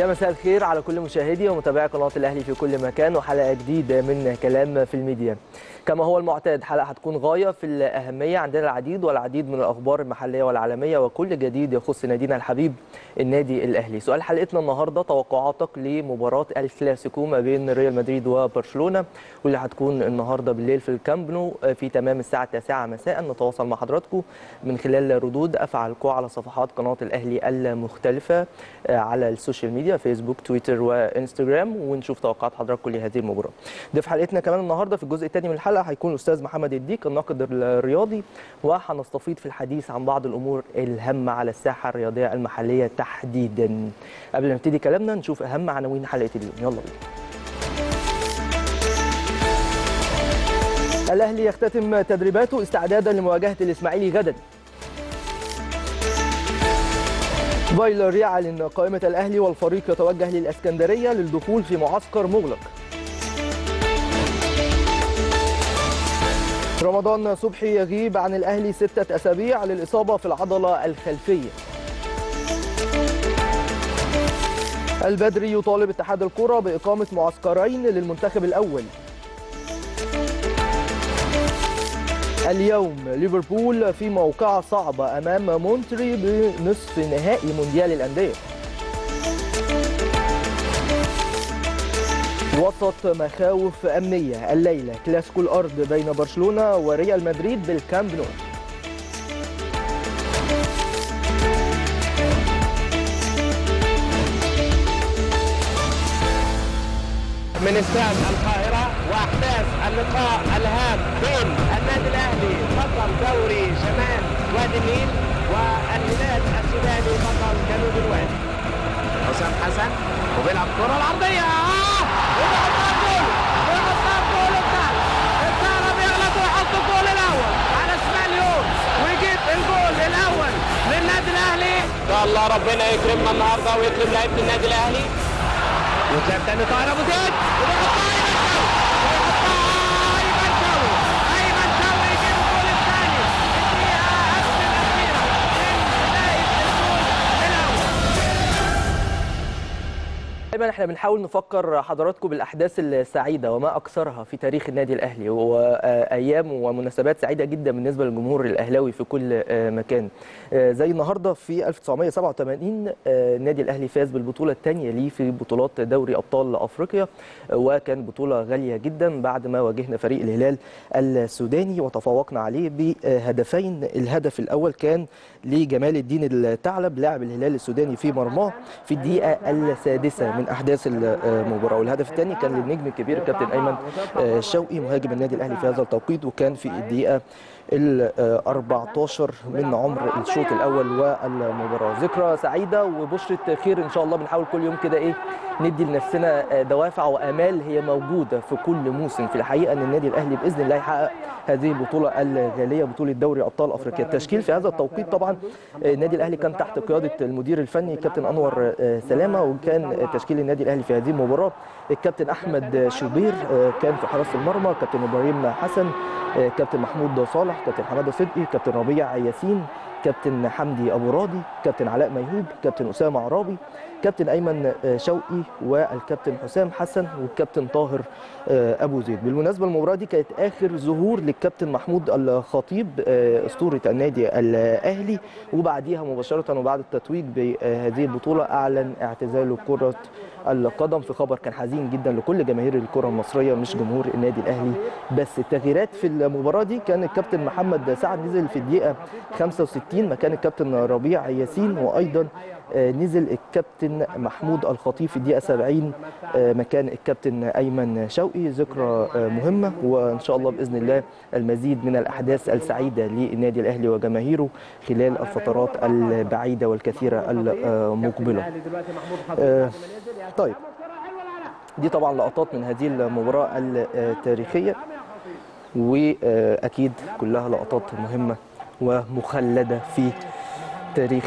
يا مساء الخير على كل مشاهدي ومتابعي قناة الأهلي في كل مكان وحلقة جديدة من كلام في الميديا كما هو المعتاد حلقة هتكون غاية في الأهمية عندنا العديد والعديد من الأخبار المحلية والعالمية وكل جديد يخص نادينا الحبيب النادي الأهلي سؤال حلقتنا النهاردة توقعاتك لمباراة الكلاسيكو ما بين ريال مدريد وبرشلونة واللي هتكون النهاردة بالليل في الكامب نو في تمام الساعة 9 مساء نتواصل مع حضراتكم من خلال ردود أفعالكم على صفحات قناة الأهلي المختلفة على السوشيال ميديا فيسبوك تويتر وانستجرام ونشوف توقعات حضراتكم لهذه المباراة ضيف حلقتنا كمان النهاردة في الجزء الثاني من الحلقة هيكون الأستاذ محمد الديك الناقد الرياضي وهنستفيض في الحديث عن بعض الأمور الهامة على الساحة الرياضية المحلية تحديدا قبل ما نبتدي كلامنا نشوف أهم عناوين حلقة اليوم يلا بينا الأهلي يختتم تدريباته استعدادا لمواجهة الإسماعيلي غدا فايلر يعلن قائمة الأهلي والفريق يتوجه للإسكندرية للدخول في معسكر مغلق رمضان صبحي يغيب عن الأهلي ستة أسابيع للإصابة في العضلة الخلفية البدري يطالب اتحاد الكرة بإقامة معسكرين للمنتخب الأول اليوم ليفربول في موقعة صعبة أمام مونتري بنصف نهائي مونديال الأندية وسط مخاوف أمنية الليلة كلاسيكو الأرض بين برشلونة وريال مدريد بالكامب نو من استاد القاهرة وأحداث اللقاء الهام بين النادي الأهلي بطل دوري شمال وادي النيل والهلال السوداني بطل جنوب الوادي حسام حسن وبيلعب الكرة العرضية آه! وبيحطها جول ويحطها جول الثاني الثاني بيغلط ويحط الجول الأول على اسماعيليون ويجيب الجول الأول للنادي الأهلي إن شاء الله ربنا يكرمنا النهارده ويكرم لعيبة النادي الأهلي وتلعب تاني طاهر ابو زيد وبيحطها ايمن شوقي ايمن شوقي يجيب الجول الثاني الدقيقه قبل الاخيره من بدايه الجول الاول دايما احنا بنحاول نفكر حضراتكم بالاحداث السعيده وما اكثرها في تاريخ النادي الاهلي وايام ومناسبات سعيده جدا بالنسبه للجمهور الاهلاوي في كل مكان زي النهارده في 1987 النادي الاهلي فاز بالبطوله الثانيه ليه في بطولات دوري ابطال افريقيا وكان بطوله غاليه جدا بعد ما واجهنا فريق الهلال السوداني وتفوقنا عليه بهدفين الهدف الاول كان لجمال الدين الثعلب لاعب الهلال السوداني في مرماه في الدقيقه السادسه من احداث المباراه والهدف الثاني كان للنجم الكبير الكابتن ايمن شوقي مهاجم النادي الاهلي في هذا التوقيت وكان في الدقيقه ال 14 من عمر الشوط الاول والمباراه ذكرى سعيده وبشره خير ان شاء الله بنحاول كل يوم كده ايه ندي لنفسنا دوافع وامال هي موجوده في كل موسم في الحقيقه ان النادي الاهلي باذن الله يحقق هذه البطوله الغاليه بطوله دوري ابطال افريقيا التشكيل في هذا التوقيت طبعا النادي الاهلي كان تحت قياده المدير الفني كابتن انور سلامه وكان تشكيل النادي الاهلي في هذه المباراه الكابتن احمد شوبير كان في حراسه المرمى كابتن ابراهيم حسن كابتن محمود صالح كابتن حماده صدقي كابتن ربيع ياسين كابتن حمدي ابو راضي كابتن علاء ميهوب كابتن اسامه عرابي كابتن ايمن شوقي والكابتن حسام حسن والكابتن طاهر ابو زيد بالمناسبه المباراه دي كانت اخر ظهور للكابتن محمود الخطيب اسطوره النادي الاهلي وبعديها مباشره وبعد التتويج بهذه البطوله اعلن اعتزاله كره القدم في خبر كان حزين جدا لكل جماهير الكره المصريه مش جمهور النادي الاهلي بس التغييرات في المباراه دي كان الكابتن محمد سعد نزل في الدقيقه 65 مكان الكابتن ربيع ياسين وايضا نزل الكابتن محمود الخطيب في الدقيقه 70 مكان الكابتن ايمن شوقي ذكرى مهمه وان شاء الله باذن الله المزيد من الاحداث السعيده للنادي الاهلي وجماهيره خلال الفترات البعيده والكثيره المقبله طيب دي طبعا لقطات من هذه المباراه التاريخيه واكيد كلها لقطات مهمه ومخلده في تاريخ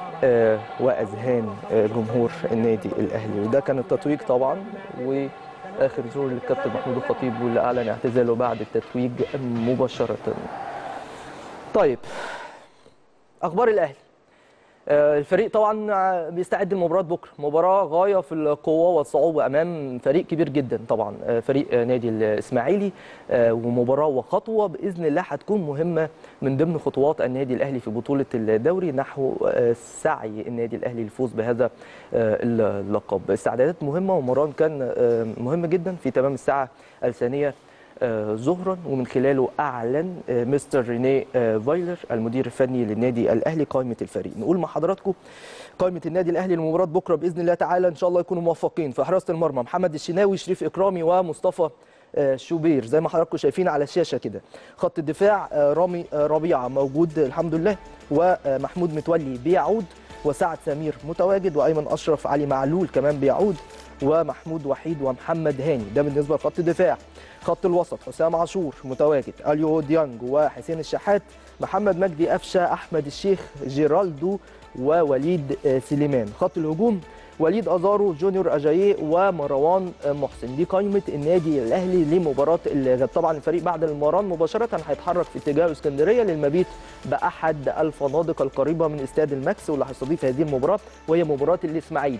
واذهان جمهور النادي الاهلي وده كان التتويج طبعا واخر ظهور للكابتن محمود الخطيب واللي اعلن اعتزاله بعد التتويج مباشره طيب اخبار الاهلي آه، الفريق طبعا آه، بيستعد لمباراه بكره مباراه غايه في القوه والصعوبه امام فريق كبير جدا طبعا آه، فريق آه، نادي الاسماعيلي آه، ومباراه وخطوه باذن الله هتكون مهمه من ضمن خطوات النادي الاهلي في بطوله الدوري نحو آه، سعي النادي الاهلي للفوز بهذا آه، اللقب استعدادات مهمه ومران كان آه، مهم جدا في تمام الساعه الثانيه آه، ظهرا ومن خلاله اعلن آه، مستر ريني آه، فايلر المدير الفني للنادي الاهلي قائمه الفريق نقول مع حضراتكم قائمه النادي الاهلي لمباراه بكره باذن الله تعالى ان شاء الله يكونوا موفقين في حراسه المرمى محمد الشناوي شريف اكرامي ومصطفى آه، شوبير زي ما حضراتكم شايفين على الشاشه كده خط الدفاع آه، رامي آه، ربيعه موجود الحمد لله ومحمود متولي بيعود وسعد سمير متواجد وايمن اشرف علي معلول كمان بيعود ومحمود وحيد ومحمد هاني ده بالنسبه لخط الدفاع خط الوسط حسام عاشور متواجد اليو ديانج وحسين الشحات محمد مجدي قفشه احمد الشيخ جيرالدو ووليد آه، سليمان خط الهجوم وليد ازارو جونيور اجاييه ومروان آه، محسن دي قائمه النادي الاهلي لمباراه الغد طبعا الفريق بعد المباراه مباشره هيتحرك في اتجاه اسكندريه للمبيت باحد الفنادق القريبه من استاد الماكس واللي هيستضيف هذه المباراه وهي مباراه الاسماعيلي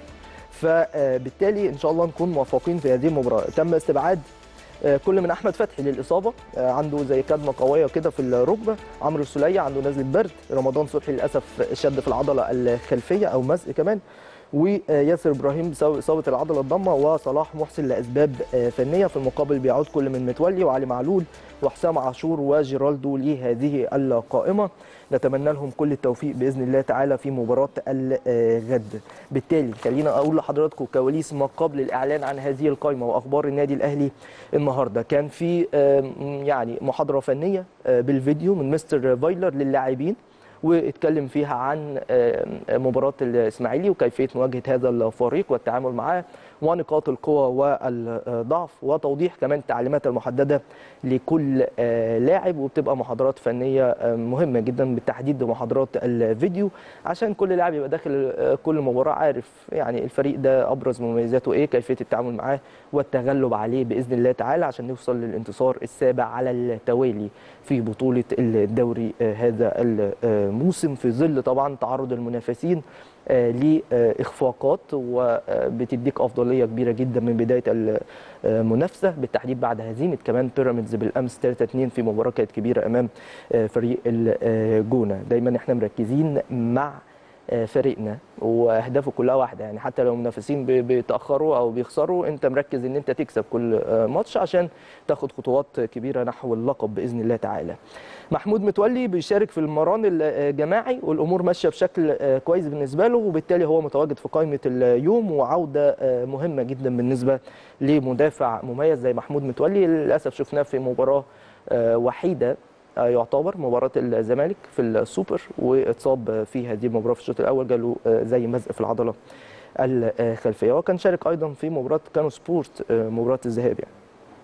فبالتالي ان شاء الله نكون موفقين في هذه المباراه تم استبعاد آه، كل من احمد فتحي للاصابه آه، عنده زي كدمه قويه كده في الركبه عمرو السوليه عنده نزله برد رمضان صبحي للاسف شد في العضله الخلفيه او مزق كمان وياسر ابراهيم بسبب اصابه العضله الضمه وصلاح محسن لاسباب آه، فنيه في المقابل بيعود كل من متولي وعلي معلول وحسام عاشور وجيرالدو لهذه القائمه نتمنى لهم كل التوفيق باذن الله تعالى في مباراه الغد بالتالي خلينا اقول لحضراتكم كواليس ما قبل الاعلان عن هذه القائمه واخبار النادي الاهلي النهارده كان في آم، يعني محاضره فنيه آه، بالفيديو من مستر فايلر للاعبين واتكلم فيها عن آم، مباراه الاسماعيلي وكيفيه مواجهه هذا الفريق والتعامل معاه ونقاط القوة والضعف وتوضيح كمان التعليمات المحددة لكل آه، لاعب وبتبقى محاضرات فنية آه، مهمة جدا بالتحديد محاضرات الفيديو عشان كل لاعب يبقى داخل آه، كل مباراة عارف يعني الفريق ده أبرز مميزاته إيه كيفية التعامل معاه والتغلب عليه بإذن الله تعالى عشان نوصل للانتصار السابع على التوالي في بطولة الدوري آه، هذا الموسم في ظل طبعا تعرض المنافسين آه، لاخفاقات وبتديك افضليه كبيره جدا من بدايه المنافسه بالتحديد بعد هزيمه كمان بيراميدز بالامس 3 2 في مباراه كانت كبيره امام آه، فريق الجونه دايما احنا مركزين مع آه، فريقنا واهدافه كلها واحده يعني حتى لو المنافسين بي- بيتاخروا او بيخسروا انت مركز ان انت تكسب كل آه، ماتش عشان تاخد خطوات كبيره نحو اللقب باذن الله تعالى محمود متولي بيشارك في المران الجماعي والامور ماشيه بشكل آه، كويس بالنسبه له وبالتالي هو متواجد في قائمه اليوم وعوده آه، مهمه جدا بالنسبه لمدافع مميز زي محمود متولي للاسف شفناه في مباراه آه، وحيده آه، يعتبر مباراة الزمالك في السوبر واتصاب في هذه المباراة في الشوط الأول جاله آه، زي مزق في العضلة الخلفية وكان شارك أيضا في مباراة كانو سبورت آه، مباراة الذهاب يعني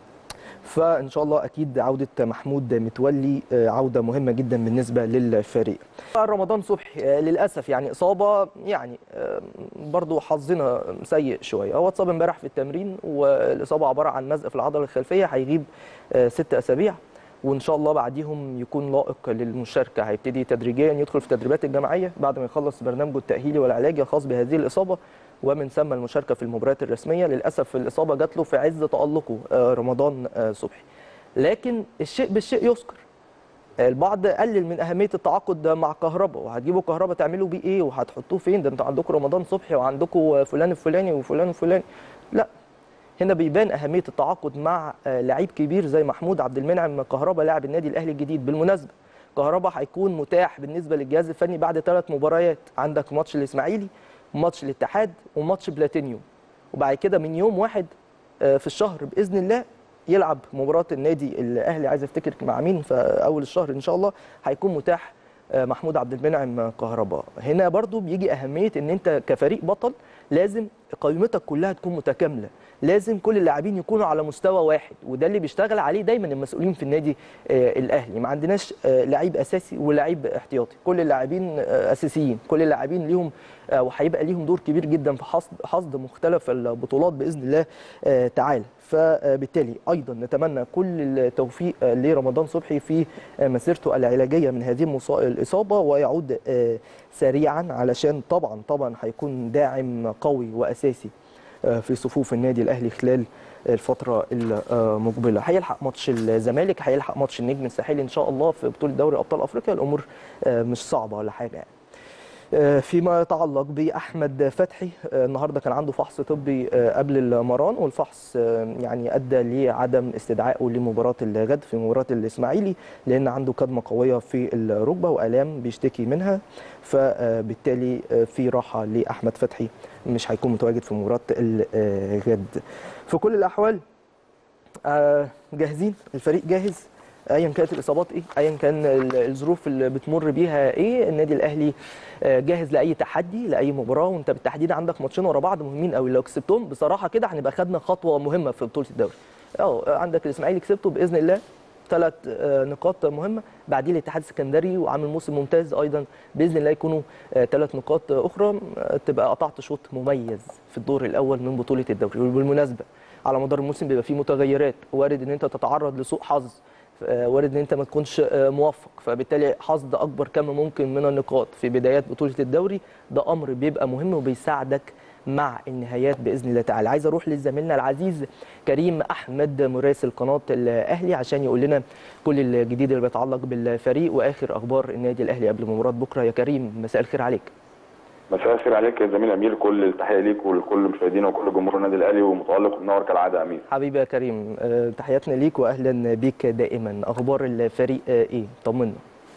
فان شاء الله اكيد عوده محمود متولي آه، عوده مهمه جدا بالنسبه للفريق رمضان صبحي آه، للاسف يعني اصابه يعني آه، برضو حظنا سيء شويه هو اتصاب امبارح في التمرين والاصابه عباره عن مزق في العضله الخلفيه هيغيب آه، ست اسابيع وان شاء الله بعديهم يكون لائق للمشاركه هيبتدي تدريجيا يدخل في التدريبات الجماعيه بعد ما يخلص برنامجه التاهيلي والعلاجي الخاص بهذه الاصابه ومن ثم المشاركه في المباريات الرسميه للاسف الاصابه جات له في عز تالقه آه، رمضان آه، صبحي لكن الشيء بالشيء يذكر البعض قلل من اهميه التعاقد مع كهربا وهتجيبوا كهربا تعملوا بيه ايه وهتحطوه فين ده انتوا عندكم رمضان صبحي وعندكم فلان الفلاني وفلان الفلاني لا هنا بيبان اهميه التعاقد مع آه، لعيب كبير زي محمود عبد المنعم كهربا لاعب النادي الاهلي الجديد بالمناسبه كهربا هيكون متاح بالنسبه للجهاز الفني بعد ثلاث مباريات عندك ماتش الاسماعيلي وماتش الاتحاد وماتش بلاتينيوم وبعد كده من يوم واحد آه، في الشهر باذن الله يلعب مباراه النادي الاهلي عايز افتكر مع مين في اول الشهر ان شاء الله هيكون متاح آه، محمود عبد المنعم كهرباء هنا برضو بيجي اهميه ان انت كفريق بطل لازم قائمتك كلها تكون متكامله لازم كل اللاعبين يكونوا على مستوى واحد وده اللي بيشتغل عليه دايما المسؤولين في النادي آه، الاهلي ما عندناش آه، لعيب اساسي ولعيب احتياطي كل اللاعبين آه، اساسيين كل اللاعبين ليهم آه، وهيبقى ليهم دور كبير جدا في حصد حصد مختلف البطولات باذن الله آه، تعالى فبالتالي ايضا نتمنى كل التوفيق لرمضان صبحي في مسيرته العلاجيه من هذه المصا- الاصابه ويعود آه، سريعا علشان طبعا طبعا هيكون داعم قوي واساسي آه، في صفوف النادي الاهلي خلال الفتره المقبله هيلحق ماتش الزمالك هيلحق ماتش النجم الساحلي ان شاء الله في بطوله دوري ابطال افريقيا الامور آه، مش صعبه ولا حاجه يعني. آه، فيما يتعلق باحمد فتحي آه، النهارده كان عنده فحص طبي آه، قبل المران والفحص آه، يعني ادى لعدم استدعائه لمباراه الغد في مباراه الاسماعيلي لان عنده كدمه قويه في الركبه والام بيشتكي منها فبالتالي آه، في راحه لاحمد فتحي مش هيكون متواجد في مباراه الغد في كل الاحوال آه، جاهزين الفريق جاهز ايا كانت الاصابات ايه ايا كان ال- الظروف اللي بتمر بيها ايه النادي الاهلي آه، جاهز لاي تحدي لاي مباراه وانت بالتحديد عندك ماتشين ورا بعض مهمين قوي لو كسبتهم بصراحه كده هنبقى خدنا خطوه مهمه في بطوله الدوري اه عندك الاسماعيلي كسبته باذن الله ثلاث نقاط مهمه بعديه الاتحاد السكندري وعامل موسم ممتاز ايضا باذن الله يكونوا ثلاث نقاط اخرى آه، تبقى قطعت شوط مميز في الدور الاول من بطوله الدوري وبالمناسبه على مدار الموسم بيبقى فيه متغيرات وارد ان انت تتعرض لسوء حظ آه، وارد ان انت ما تكونش آه، موفق فبالتالي حصد اكبر كم ممكن من النقاط في بدايات بطوله الدوري ده امر بيبقى مهم وبيساعدك مع النهايات باذن الله تعالى عايز اروح لزميلنا العزيز كريم احمد مراسل قناه الاهلي عشان يقول لنا كل الجديد اللي بيتعلق بالفريق واخر اخبار النادي الاهلي قبل مباراه بكره يا كريم مساء الخير عليك مساء الخير عليك يا زميل امير كل التحيه ليك ولكل مشاهدينا وكل جمهور النادي الاهلي ومتالق منور كالعاده يا امير حبيبي يا كريم آه، تحياتنا ليك واهلا بيك دائما اخبار الفريق آه، ايه طمنا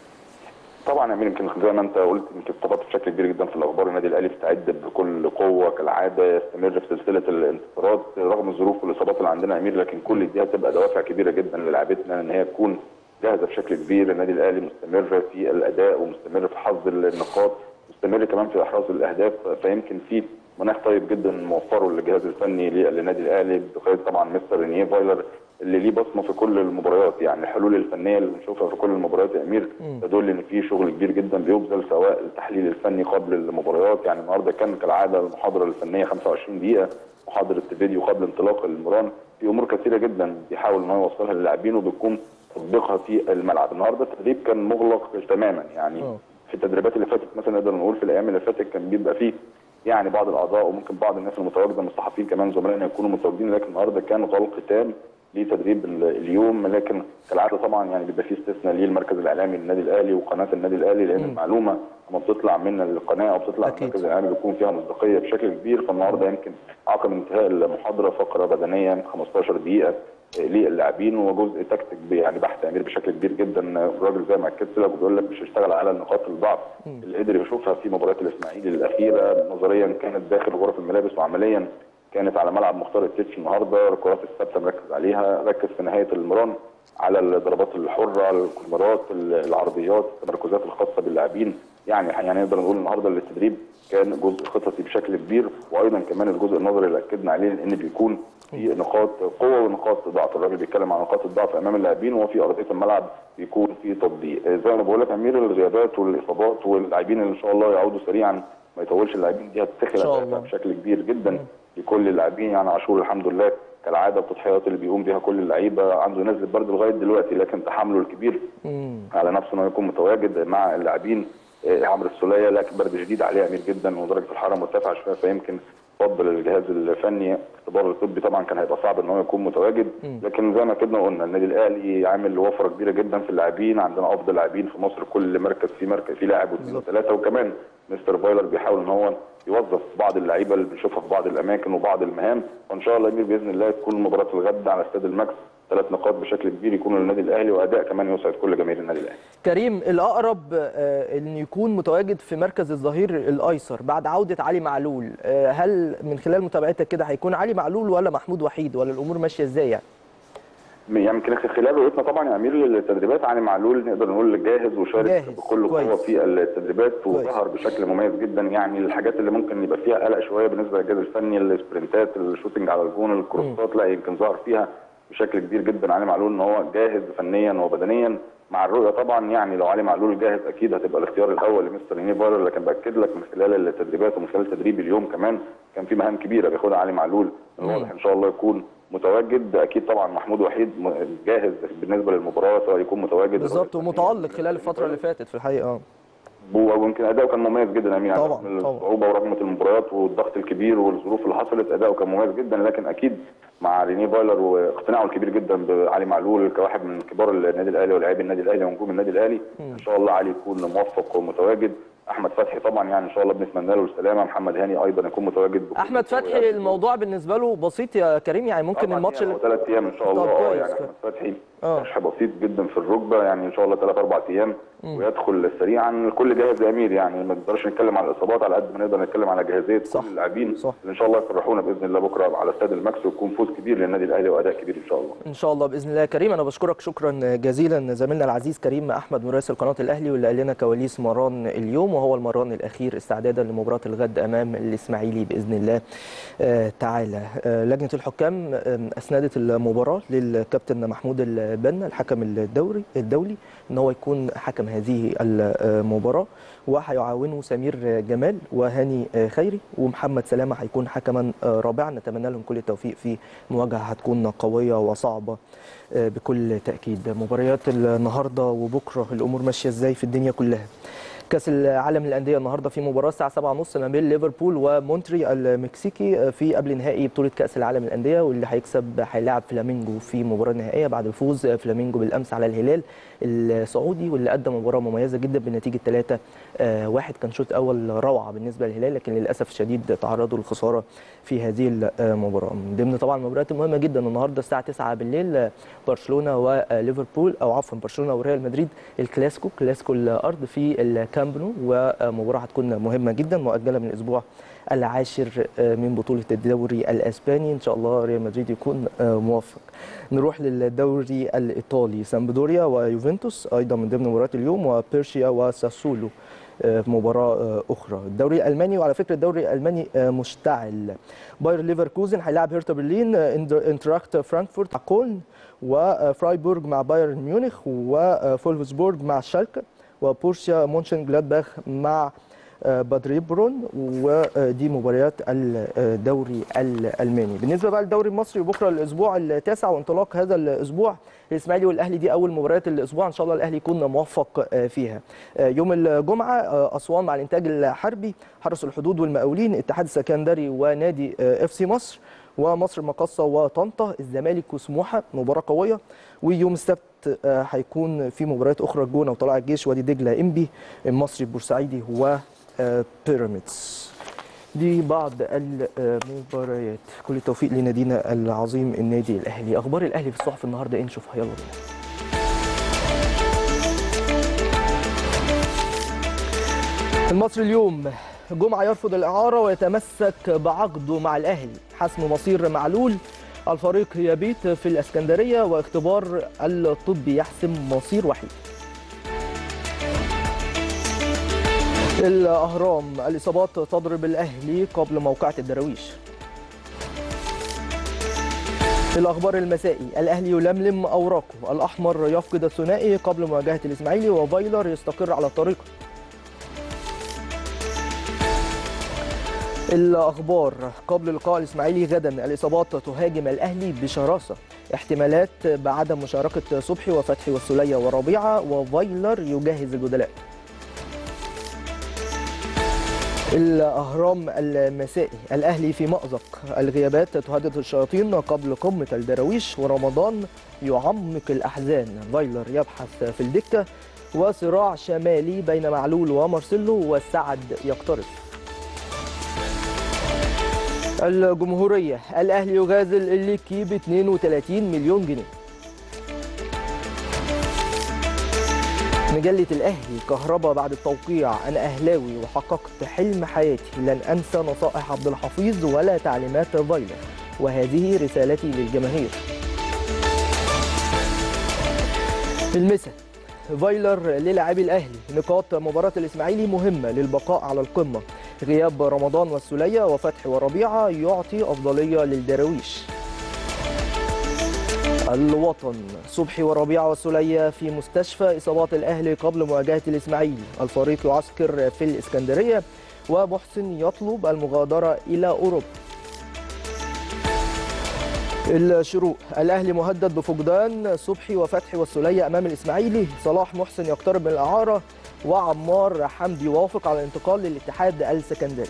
طبعا يا امير يمكن زي ما انت قلت يمكن ارتبطت بشكل كبير جدا في الاخبار النادي الاهلي بيستعد بكل قوه كالعاده يستمر في سلسله الانتصارات رغم الظروف والاصابات اللي عندنا يا امير لكن كل دي هتبقى دوافع كبيره جدا للاعبتنا ان هي تكون جاهزه بشكل كبير النادي الاهلي مستمر في الاداء ومستمر في حظ النقاط مستمر كمان في احراز الاهداف فيمكن في مناخ طيب جدا موفره للجهاز الفني للنادي الاهلي بقياده طبعا مستر رينيه فايلر اللي ليه بصمه في كل المباريات يعني الحلول الفنيه اللي بنشوفها في كل المباريات يا امير تدل ان في شغل كبير جدا بيبذل سواء التحليل الفني قبل المباريات يعني النهارده كان كالعاده المحاضره الفنيه 25 دقيقه محاضره فيديو قبل انطلاق المران في امور كثيره جدا بيحاول ان هو يوصلها للاعبين وبيكون تطبيقها في الملعب النهارده التدريب كان مغلق تماما يعني أوه. في التدريبات اللي فاتت مثلا نقدر نقول في الايام اللي فاتت كان بيبقى فيه يعني بعض الاعضاء وممكن بعض الناس المتواجده من الصحفيين كمان زملائنا يكونوا متواجدين لكن النهارده كان غلق تام لتدريب ال- اليوم لكن كالعاده طبعا يعني بيبقى فيه استثناء للمركز الاعلامي للنادي الاهلي وقناه النادي الاهلي لان المعلومه لما بتطلع من القناه او بتطلع من أكيد. المركز الاعلامي بيكون فيها مصداقيه بشكل كبير فالنهارده يمكن عقب انتهاء المحاضره فقره بدنيه من 15 دقيقه للاعبين وجزء تكتيك يعني بحث امير بشكل كبير جدا الراجل زي ما اكدت لك بيقول لك مش هيشتغل على نقاط الضعف اللي قدر يشوفها في مباراه الاسماعيلي الاخيره نظريا كانت داخل غرف الملابس وعمليا كانت على ملعب مختار التتش النهارده الكرات الثابته مركز عليها ركز في نهايه المران على الضربات الحره الكورنرات العرضيات التمركزات الخاصه باللاعبين يعني يعني نقدر نقول النهارده التدريب كان جزء خططي بشكل كبير وايضا كمان الجزء النظري اللي اكدنا عليه ان بيكون في نقاط قوه ونقاط ضعف الراجل بيتكلم عن نقاط الضعف امام اللاعبين وفي ارضيه الملعب بيكون في تطبيق زي ما بقول لك امير الغيابات والاصابات واللاعبين اللي ان شاء الله يعودوا سريعا ما يطولش اللاعبين دي إن شاء هتتخلق الله. بشكل كبير جدا لكل اللاعبين يعني عاشور الحمد لله كالعاده التضحيات اللي بيقوم بيها كل اللعيبه عنده نزله برد لغايه دلوقتي لكن تحمله الكبير مم. على نفسه انه يكون متواجد مع اللاعبين آه، عمرو السوليه لكن برد شديد عليه امير جدا ودرجه الحراره مرتفعه شويه فيمكن فضل الجهاز الفني اختبار الطبي طبعا كان هيبقى صعب ان هو يكون متواجد لكن زي ما كنا قلنا النادي الاهلي عامل وفره كبيره جدا في اللاعبين عندنا افضل لاعبين في مصر كل مركز في مركز في لاعب واثنين وثلاثه وكمان مستر فايلر بيحاول ان هو يوظف بعض اللعيبه اللي بنشوفها في بعض الاماكن وبعض المهام وان شاء الله امير باذن الله تكون مباراه الغد على استاد الماكس ثلاث نقاط بشكل كبير يكونوا للنادي الاهلي واداء كمان يسعد كل جماهير النادي الاهلي كريم الاقرب آه، ان يكون متواجد في مركز الظهير الايسر بعد عوده علي معلول آه، هل من خلال متابعتك كده هيكون علي معلول ولا محمود وحيد ولا الامور ماشيه ازاي يعني يعني يمكن خلال رؤيتنا طبعا يا امير للتدريبات علي معلول نقدر نقول جاهز وشارك جاهز. بكل كويس. قوه في التدريبات كويس. وظهر بشكل مميز جدا يعني الحاجات اللي ممكن يبقى فيها قلق شويه بالنسبه للجهاز الفني السبرنتات الشوتنج على الجون الكروسات لا يمكن ظهر فيها بشكل كبير جدا علي معلول ان هو جاهز فنيا وبدنيا مع الرؤيه طبعا يعني لو علي معلول جاهز اكيد هتبقى الاختيار الاول لمستر ريني فايلر لكن باكد لك من خلال التدريبات ومن خلال تدريب اليوم كمان كان في مهام كبيره بياخدها علي معلول الواضح ان شاء الله يكون متواجد اكيد طبعا محمود وحيد م- جاهز بالنسبه للمباراه سواء يكون متواجد بالظبط ومتالق خلال الفتره اللي فاتت في الحقيقه اه ويمكن اداؤه كان مميز جدا يا امين طبعاً، رغم طبعاً. الصعوبه ورغم المباريات والضغط الكبير والظروف اللي حصلت اداؤه كان مميز جدا لكن اكيد مع ريني فايلر واقتناعه الكبير جدا بعلي معلول كواحد من كبار النادي الاهلي ولاعبي النادي الاهلي ونجوم النادي الاهلي ان شاء الله علي يكون موفق ومتواجد احمد فتحي طبعا يعني ان شاء الله بنتمنى له السلامه محمد هاني ايضا يكون متواجد بكل احمد قوة. فتحي الموضوع بالنسبه له بسيط يا كريم يعني ممكن أربع الماتش أيام اللي او ثلاث ايام ان شاء الله طب اه كويس، يعني كويس. احمد فتحي آه. شرح بسيط جدا في الركبه يعني ان شاء الله ثلاث اربع ايام ويدخل سريعا الكل جاهز يا امير يعني ما نقدرش نتكلم على الاصابات على قد ما نقدر نتكلم على جاهزيه صح، كل اللاعبين صح. اللي ان شاء الله يفرحونا باذن الله بكره على استاد الماكس ويكون فوز كبير للنادي الاهلي واداء كبير ان شاء الله ان شاء الله باذن الله يا كريم انا بشكرك شكرا جزيلا زميلنا العزيز كريم احمد مراسل قناه الاهلي واللي قال لنا كواليس مران اليوم وهو المران الاخير استعدادا لمباراه الغد امام الاسماعيلي باذن الله آه، تعالى آه، لجنه الحكام آه، اسندت المباراه للكابتن محمود البنا الحكم الدوري الدولي ان هو يكون حكم هذه المباراه وهيعاونه سمير جمال وهاني خيري ومحمد سلامه هيكون حكما رابعا نتمنى لهم كل التوفيق في مواجهه هتكون قويه وصعبه بكل تاكيد مباريات النهارده وبكره الامور ماشيه ازاي في الدنيا كلها كاس العالم للانديه النهارده في مباراه الساعه 7:30 ما بين ليفربول ومونتري المكسيكي في قبل نهائي بطوله كاس العالم للانديه واللي هيكسب هيلاعب فلامينجو في مباراه نهائيه بعد الفوز فلامينجو بالامس على الهلال السعودي واللي قدم مباراه مميزه جدا بنتيجه 3 واحد كان شوط اول روعه بالنسبه للهلال لكن للاسف الشديد تعرضوا للخساره في هذه المباراه من ضمن طبعا المباريات المهمه جدا النهارده الساعه 9 بالليل برشلونه وليفربول او عفوا برشلونه وريال مدريد الكلاسيكو كلاسيكو الارض في الكامب نو ومباراه هتكون مهمه جدا مؤجله من الاسبوع العاشر من بطوله الدوري الاسباني ان شاء الله ريال مدريد يكون موفق نروح للدوري الايطالي سامبدوريا ويوفنتوس ايضا من ضمن مباريات اليوم وبيرشيا وساسولو مباراة أخرى الدوري الألماني وعلى فكرة الدوري الألماني مشتعل باير ليفركوزن هيلاعب هيرتا برلين انتراكت فرانكفورت مع كولن وفرايبورغ مع بايرن ميونخ وفولفسبورغ مع شالكه وبورشيا مونشن جلادباخ مع بادريبرون ودي مباريات الدوري الالماني بالنسبه بقى للدوري المصري بكره الاسبوع التاسع وانطلاق هذا الاسبوع الاسماعيلي والاهلي دي اول مباريات الاسبوع ان شاء الله الاهلي يكون موفق فيها يوم الجمعه اسوان مع الانتاج الحربي حرس الحدود والمقاولين اتحاد السكندري ونادي اف سي مصر ومصر المقاصه وطنطا الزمالك وسموحه مباراه قويه ويوم السبت هيكون في مباريات اخرى الجونه وطلائع الجيش وادي دجله انبي المصري البورسعيدي و بيراميدز دي بعض المباريات كل التوفيق لنادينا العظيم النادي الاهلي اخبار الاهلي في الصحف النهارده ايه نشوفها يلا بينا المصري اليوم جمعه يرفض الاعاره ويتمسك بعقده مع الاهلي حسم مصير معلول الفريق يبيت في الاسكندريه واختبار الطبي يحسم مصير وحيد الأهرام الإصابات تضرب الأهلي قبل موقعة الدراويش الأخبار المسائي الأهلي يلملم أوراقه الأحمر يفقد الثنائي قبل مواجهة الإسماعيلي وفايلر يستقر على الطريق الأخبار قبل لقاء الإسماعيلي غدا الإصابات تهاجم الأهلي بشراسة احتمالات بعدم مشاركة صبحي وفتحي والسلية وربيعة وفايلر يجهز البدلاء الأهرام المسائي الأهلي في مأزق الغيابات تهدد الشياطين قبل قمة الدراويش ورمضان يعمق الأحزان فايلر يبحث في الدكة وصراع شمالي بين معلول ومارسيلو والسعد يقترب الجمهورية الأهلي يغازل الليكي ب 32 مليون جنيه مجلة الأهلي كهربا بعد التوقيع أنا أهلاوي وحققت حلم حياتي لن أنسى نصائح عبد الحفيظ ولا تعليمات فايلر وهذه رسالتي للجماهير المسا فايلر للاعبي الأهلي نقاط مباراة الإسماعيلي مهمة للبقاء على القمة غياب رمضان والسلية وفتحي وربيعة يعطي أفضلية للدراويش الوطن صبحي وربيعة والسلية في مستشفى إصابات الأهلي قبل مواجهة الإسماعيلي الفريق يعسكر في الإسكندرية ومحسن يطلب المغادرة إلى أوروبا الشروق الاهلي مهدد بفقدان صبحي وفتحي والسوليه امام الاسماعيلي صلاح محسن يقترب من الاعاره وعمار حمدي وافق على الانتقال للاتحاد السكندري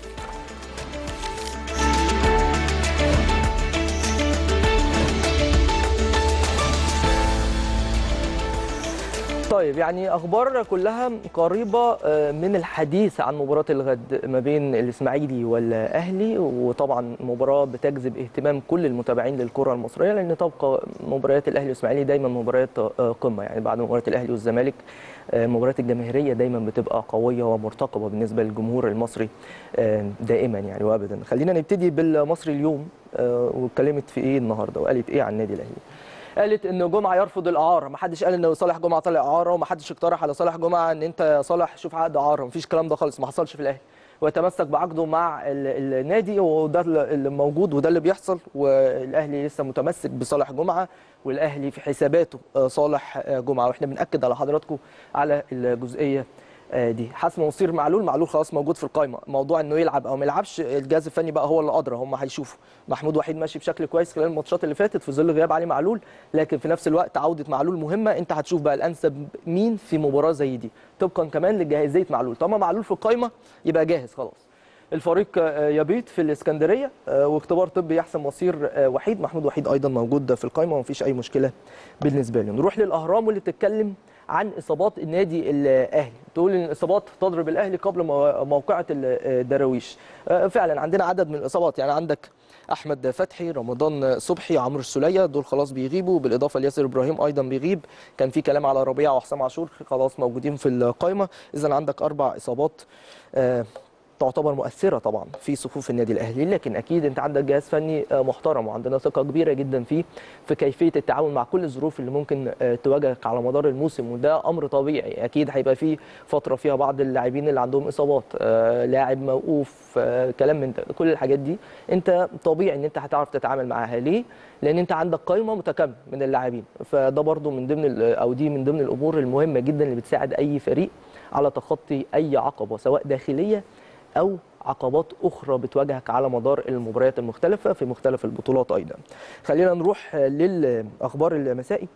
طيب يعني اخبار كلها قريبه آه، من الحديث عن مباراه الغد ما بين الاسماعيلي والاهلي وطبعا مباراه بتجذب اهتمام كل المتابعين للكره المصريه لان تبقى مباريات الاهلي والاسماعيلي دايما مباريات آه، قمه يعني بعد مباراه الاهلي والزمالك آه، المباريات الجماهيريه دايما بتبقى قويه ومرتقبه بالنسبه للجمهور المصري آه، دائما يعني وابدا خلينا نبتدي بالمصري اليوم آه، واتكلمت في ايه النهارده وقالت ايه عن النادي الاهلي قالت ان جمعه يرفض الاعاره ما حدش قال ان صالح جمعه طلع اعاره وما حدش اقترح على صالح جمعه ان انت يا صالح شوف عقد اعاره مفيش الكلام ده خالص ما حصلش في الاهلي ويتمسك بعقده مع ال- النادي وده اللي موجود وده اللي بيحصل والاهلي لسه متمسك بصالح جمعه والاهلي في حساباته آه، صالح آه، جمعه واحنا بناكد على حضراتكم على الجزئيه آه، دي حسم مصير معلول معلول خلاص موجود في القائمه موضوع انه يلعب او ما يلعبش الجهاز الفني بقى هو اللي ادرى هم هيشوفوا محمود وحيد ماشي بشكل كويس خلال الماتشات اللي فاتت في ظل غياب علي معلول لكن في نفس الوقت عوده معلول مهمه انت هتشوف بقى الانسب مين في مباراه زي دي طبقا كمان لجاهزيه معلول طالما معلول في القائمه يبقى جاهز خلاص الفريق آه، يبيت في الاسكندريه آه، واختبار طبي يحسم مصير آه، وحيد محمود وحيد ايضا موجود في القائمه ومفيش اي مشكله بالنسبه له نروح للاهرام واللي بتتكلم عن اصابات النادي الاهلي تقول ان الاصابات تضرب الاهلي قبل مو- موقعه الدراويش آه، فعلا عندنا عدد من الاصابات يعني عندك احمد فتحي رمضان صبحي عمرو السوليه دول خلاص بيغيبوا بالاضافه لياسر ابراهيم ايضا بيغيب كان في كلام على ربيع وحسام عاشور خلاص موجودين في القائمه اذا عندك اربع اصابات آه، تعتبر مؤثره طبعا في صفوف النادي الاهلي لكن اكيد انت عندك جهاز فني آه، محترم وعندنا ثقه كبيره جدا فيه في كيفيه التعامل مع كل الظروف اللي ممكن آه، تواجهك على مدار الموسم وده امر طبيعي اكيد هيبقى في فتره فيها بعض اللاعبين اللي عندهم اصابات آه، لاعب موقوف آه، كلام من ده كل الحاجات دي انت طبيعي ان انت هتعرف تتعامل معاها ليه لان انت عندك قائمه متكامله من اللاعبين فده برضو من ضمن ال- او دي من ضمن الامور المهمه جدا اللي بتساعد اي فريق على تخطي اي عقبه سواء داخليه او عقبات اخرى بتواجهك على مدار المباريات المختلفه في مختلف البطولات ايضا خلينا نروح للاخبار المسائي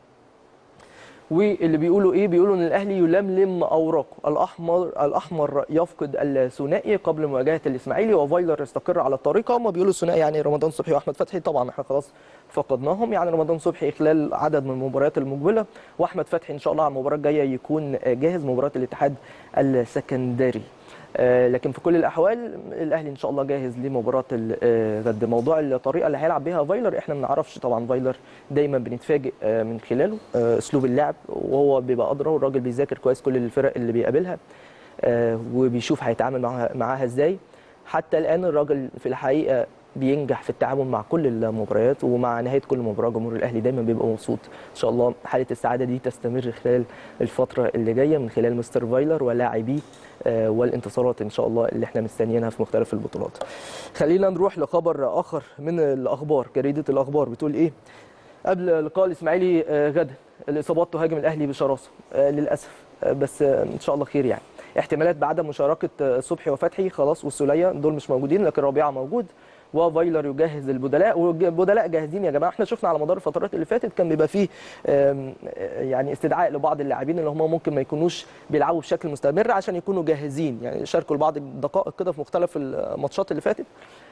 واللي بيقولوا ايه بيقولوا ان الاهلي يلملم اوراقه الاحمر الاحمر يفقد الثنائي قبل مواجهه الاسماعيلي وفايلر يستقر على الطريقه هم بيقولوا الثنائي يعني رمضان صبحي واحمد فتحي طبعا احنا خلاص فقدناهم يعني رمضان صبحي خلال عدد من المباريات المقبله واحمد فتحي ان شاء الله على المباراه الجايه يكون جاهز مباراه الاتحاد السكندري آه، لكن في كل الاحوال الاهلي ان شاء الله جاهز لمباراه الغد موضوع الطريقه اللي هيلعب بيها فايلر احنا ما نعرفش طبعا فايلر دايما بنتفاجئ آه، من خلاله آه، اسلوب اللعب وهو بيبقى ادرى والراجل بيذاكر كويس كل الفرق اللي بيقابلها آه، وبيشوف هيتعامل معاها معاها ازاي حتى الان الراجل في الحقيقه بينجح في التعامل مع كل المباريات ومع نهايه كل مباراه جمهور الاهلي دايما بيبقى مبسوط ان شاء الله حاله السعاده دي تستمر خلال الفتره اللي جايه من خلال مستر فايلر ولاعبيه آه، والانتصارات ان شاء الله اللي احنا مستنيينها في مختلف البطولات. خلينا نروح لخبر اخر من الاخبار جريده الاخبار بتقول ايه؟ قبل لقاء الاسماعيلي آه، غدا الاصابات تهاجم الاهلي بشراسه آه، للاسف آه، بس آه، ان شاء الله خير يعني. احتمالات بعدم مشاركه آه، صبحي وفتحي خلاص والسوليه دول مش موجودين لكن ربيعه موجود وفايلر يجهز البدلاء والبدلاء جاهزين يا جماعه احنا شفنا على مدار الفترات اللي فاتت كان بيبقى فيه آم، آه، يعني استدعاء لبعض اللاعبين اللي هم ممكن ما يكونوش بيلعبوا بشكل مستمر عشان يكونوا جاهزين يعني شاركوا لبعض الدقائق كده في مختلف الماتشات اللي فاتت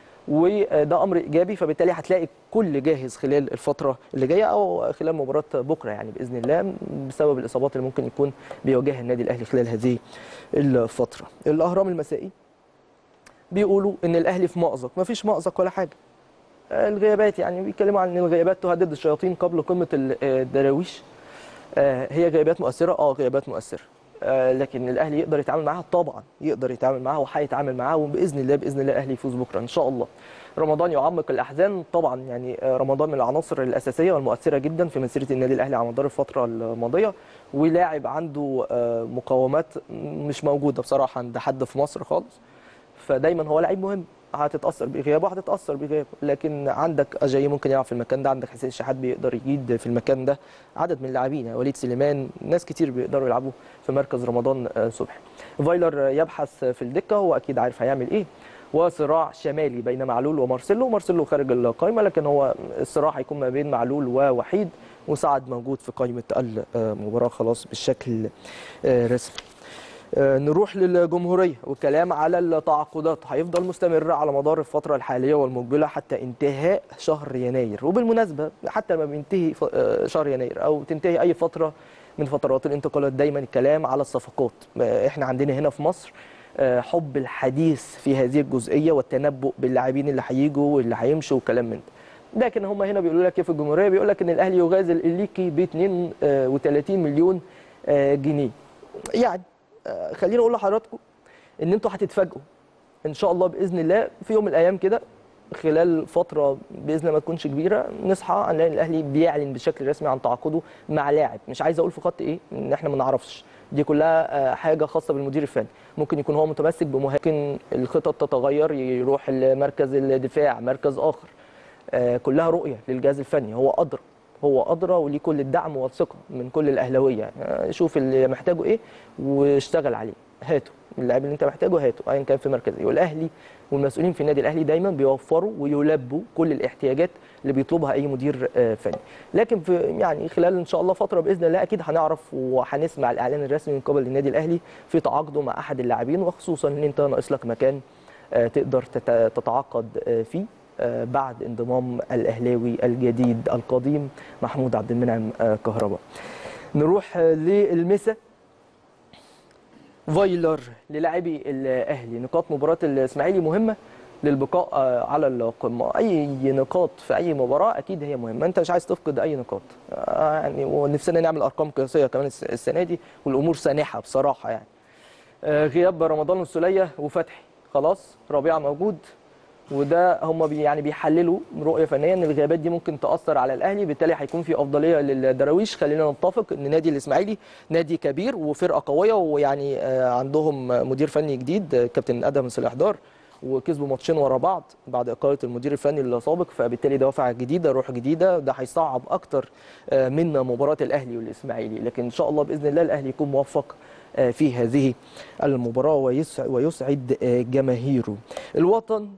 وده امر ايجابي فبالتالي هتلاقي كل جاهز خلال الفتره اللي جايه او خلال مباراه بكره يعني باذن الله بسبب الاصابات اللي ممكن يكون بيواجهها النادي الاهلي خلال هذه الفتره الاهرام المسائي بيقولوا ان الاهلي في مأزق مفيش مأزق ولا حاجه الغيابات يعني بيتكلموا عن ان الغيابات تهدد الشياطين قبل قمه الدراويش آه، هي غيابات مؤثره اه غيابات مؤثره آه، لكن الاهلي يقدر يتعامل معاها طبعا يقدر يتعامل معاها وهيتعامل معاها وباذن الله باذن الله الاهلي يفوز بكره ان شاء الله رمضان يعمق الاحزان طبعا يعني آه، رمضان من العناصر الاساسيه والمؤثره جدا في مسيره النادي الاهلي على مدار الفتره الماضيه ولاعب عنده آه، مقاومات مش موجوده بصراحه عند حد في مصر خالص فدايما هو لعيب مهم هتتاثر بغيابه هتتاثر بغيابه لكن عندك اجاي ممكن يلعب في المكان ده عندك حسين الشحات بيقدر يجيد في المكان ده عدد من اللاعبين يعني وليد سليمان ناس كتير بيقدروا يلعبوا في مركز رمضان آه، صبحي فايلر يبحث في الدكه هو اكيد عارف هيعمل ايه وصراع شمالي بين معلول ومارسيلو مارسيلو خارج القائمه لكن هو الصراع هيكون ما بين معلول ووحيد وسعد موجود في قائمه المباراه خلاص بالشكل آه، رسمي آه، نروح للجمهورية والكلام على التعاقدات هيفضل مستمر على مدار الفترة الحالية والمقبلة حتى انتهاء شهر يناير وبالمناسبة حتى لما بينتهي ف- آه، شهر يناير أو تنتهي أي فترة من فترات الانتقالات دايما الكلام على الصفقات آه، احنا عندنا هنا في مصر آه، حب الحديث في هذه الجزئية والتنبؤ باللاعبين اللي هيجوا واللي هيمشوا وكلام من ده لكن هم هنا بيقولوا لك ايه في الجمهورية بيقول لك ان الاهلي يغازل الليكي ب 32 مليون آه، جنيه يعني آه، خليني اقول لحضراتكم ان انتوا هتتفاجئوا ان شاء الله باذن الله في يوم من الايام كده خلال فتره باذن الله ما تكونش كبيره نصحى نلاقي الاهلي بيعلن بشكل رسمي عن تعاقده مع لاعب مش عايز اقول في خط ايه ان احنا ما نعرفش دي كلها آه، حاجه خاصه بالمدير الفني ممكن يكون هو متمسك بمهاجم الخطط تتغير يروح لمركز الدفاع مركز اخر آه، كلها رؤيه للجهاز الفني هو ادرى هو ادرى وليه كل الدعم والثقه من كل الاهلاويه آه، شوف اللي محتاجه ايه واشتغل عليه هاته اللاعب اللي انت محتاجه هاته ايا كان في مركز ايه والاهلي والمسؤولين في النادي الاهلي دايما بيوفروا ويلبوا كل الاحتياجات اللي بيطلبها اي مدير آه، فني لكن في يعني خلال ان شاء الله فتره باذن الله اكيد هنعرف وهنسمع الاعلان الرسمي من قبل النادي الاهلي في تعاقده مع احد اللاعبين وخصوصا ان انت ناقص لك مكان آه، تقدر تت- تتعاقد آه، فيه آه، بعد انضمام الاهلاوي الجديد القديم محمود عبد المنعم آه، كهربا نروح آه، للمسا فايلر للاعبي الاهلي نقاط مباراه الاسماعيلي مهمه للبقاء آه، على القمه اي نقاط في اي مباراه اكيد هي مهمه انت مش عايز تفقد اي نقاط آه، يعني ونفسنا نعمل ارقام قياسيه كمان الس- السنه دي والامور سانحه بصراحه يعني آه، غياب رمضان والسوليه وفتحي خلاص ربيعه موجود وده هم بي يعني بيحللوا رؤيه فنيه ان الغيابات دي ممكن تاثر على الاهلي بالتالي هيكون في افضليه للدراويش خلينا نتفق ان نادي الاسماعيلي نادي كبير وفرقه قويه ويعني آه، عندهم مدير فني جديد آه، كابتن ادم صلاح دار وكسبوا ماتشين ورا بعض بعد اقاله المدير الفني السابق فبالتالي دوافع جديده روح جديده ده هيصعب اكتر آه، من مباراه الاهلي والاسماعيلي لكن ان شاء الله باذن الله الاهلي يكون موفق آه، في هذه المباراه ويسع- ويسعد آه، جماهيره الوطن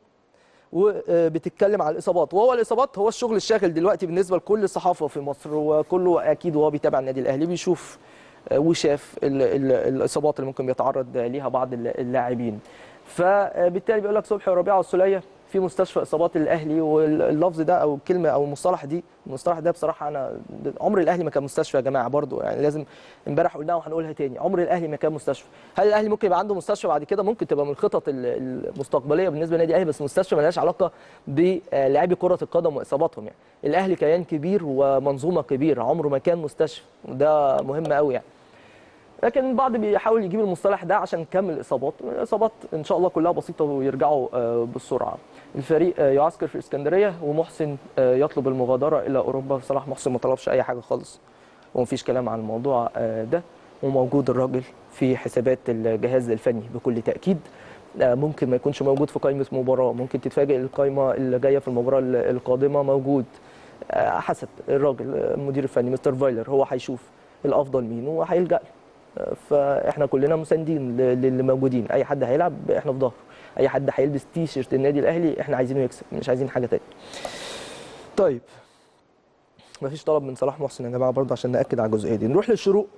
وبتتكلم على الاصابات وهو الاصابات هو الشغل الشاغل دلوقتي بالنسبه لكل الصحافه في مصر وكله اكيد وهو بيتابع النادي الاهلي بيشوف آه، وشاف ال- ال- الاصابات اللي ممكن بيتعرض ليها بعض الل- اللاعبين فبالتالي بيقول لك صبحي وربيعه والسوليه في مستشفى اصابات الاهلي واللفظ ده او الكلمه او المصطلح دي المصطلح ده بصراحه انا عمر الاهلي ما كان مستشفى يا جماعه برضو يعني لازم امبارح قلناها وهنقولها تاني عمر الاهلي ما كان مستشفى هل الاهلي ممكن يبقى عنده مستشفى بعد كده ممكن تبقى من الخطط ال- المستقبليه بالنسبه للنادي الاهلي بس مستشفى ملهاش علاقه بلاعبي كره القدم واصاباتهم يعني الاهلي كيان كبير ومنظومه كبيره عمره ما كان مستشفى وده مهم قوي يعني لكن البعض بيحاول يجيب المصطلح ده عشان كم الاصابات الاصابات ان شاء الله كلها بسيطه ويرجعوا آه، بسرعه الفريق آه، يعسكر في اسكندريه ومحسن آه، يطلب المغادره الى اوروبا صلاح محسن ما طلبش اي حاجه خالص ومفيش كلام عن الموضوع آه، ده وموجود الراجل في حسابات الجهاز الفني بكل تاكيد آه، ممكن ما يكونش موجود في قائمه مباراه ممكن تتفاجئ القائمه اللي جايه في المباراه ال- القادمه موجود آه، حسب الراجل آه، المدير الفني مستر فايلر هو هيشوف الافضل مين وهيلجا له آه، فاحنا كلنا مساندين ل- للي موجودين اي حد هيلعب احنا في ظهره اي حد هيلبس تي شيرت النادي الاهلي احنا عايزينه يكسب مش عايزين حاجه تاني طيب مفيش طلب من صلاح محسن يا جماعه برضه عشان ناكد على الجزئيه دي نروح للشروق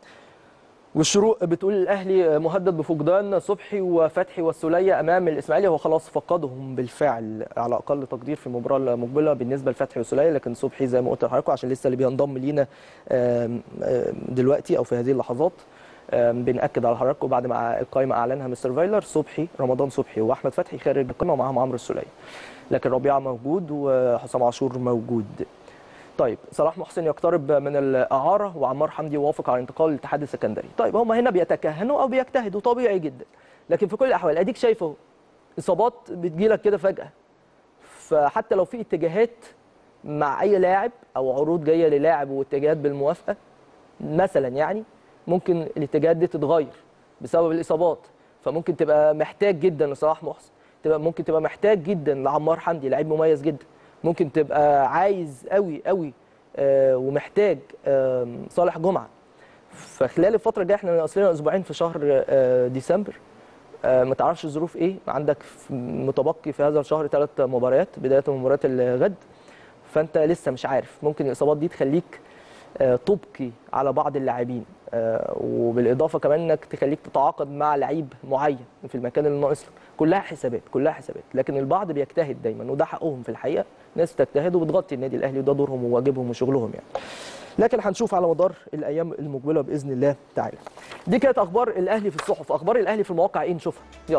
والشروق بتقول الاهلي مهدد بفقدان صبحي وفتحي والسوليه امام الاسماعيلي هو خلاص فقدهم بالفعل على اقل تقدير في المباراه المقبله بالنسبه لفتحي والسوليه لكن صبحي زي ما قلت لحضراتكم عشان لسه اللي بينضم لينا آم، آم، دلوقتي او في هذه اللحظات آم، بنأكد على حضراتكم بعد ما القائمه اعلنها مستر فايلر صبحي رمضان صبحي واحمد فتحي خارج القائمه ومعاهم عمرو السوليه لكن ربيعه موجود وحسام عاشور موجود طيب صلاح محسن يقترب من الاعاره وعمار حمدي يوافق على الانتقال للاتحاد السكندري طيب هم هنا بيتكهنوا او بيجتهدوا طبيعي جدا لكن في كل الاحوال اديك شايف اهو اصابات بتجيلك كده فجاه فحتى لو في اتجاهات مع اي لاعب او عروض جايه للاعب واتجاهات بالموافقه مثلا يعني ممكن الاتجاهات دي تتغير بسبب الاصابات فممكن تبقى محتاج جدا لصلاح محسن تبقى ممكن تبقى محتاج جدا لعمار حمدي لعيب مميز جدا ممكن تبقى عايز قوي قوي آه، ومحتاج آم، صالح جمعه فخلال الفتره الجايه احنا اصلنا اسبوعين في شهر آه، ديسمبر آه، ما تعرفش الظروف ايه عندك في- متبقي في هذا الشهر ثلاث مباريات بدايه من مباراه الغد فانت لسه مش عارف ممكن الاصابات دي تخليك آه، تبقي على بعض اللاعبين آه، وبالاضافه كمان انك تخليك تتعاقد مع لعيب معين في المكان اللي ناقص لك كلها حسابات كلها حسابات لكن البعض بيجتهد دايما وده حقهم في الحقيقه ناس بتجتهد وبتغطي النادي الاهلي وده دورهم وواجبهم وشغلهم يعني لكن هنشوف على مدار الايام المقبله باذن الله تعالى دي كانت اخبار الاهلي في الصحف اخبار الاهلي في المواقع ايه نشوفها يلا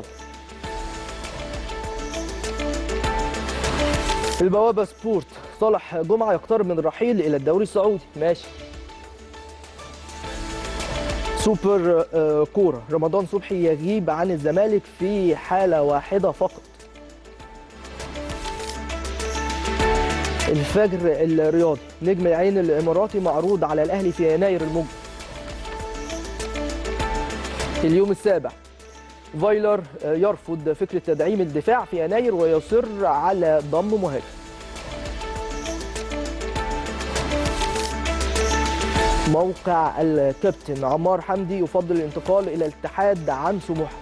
البوابه سبورت صالح جمعه يقترب من الرحيل الى الدوري السعودي ماشي سوبر آه، كوره رمضان صبحي يغيب عن الزمالك في حاله واحده فقط الفجر الرياضي نجم العين الاماراتي معروض على الاهلي في يناير المقبل اليوم السابع فايلر آه، يرفض فكره تدعيم الدفاع في يناير ويصر على ضم مهاجم موقع الكابتن عمار حمدي يفضل الانتقال الى الاتحاد عن سموحه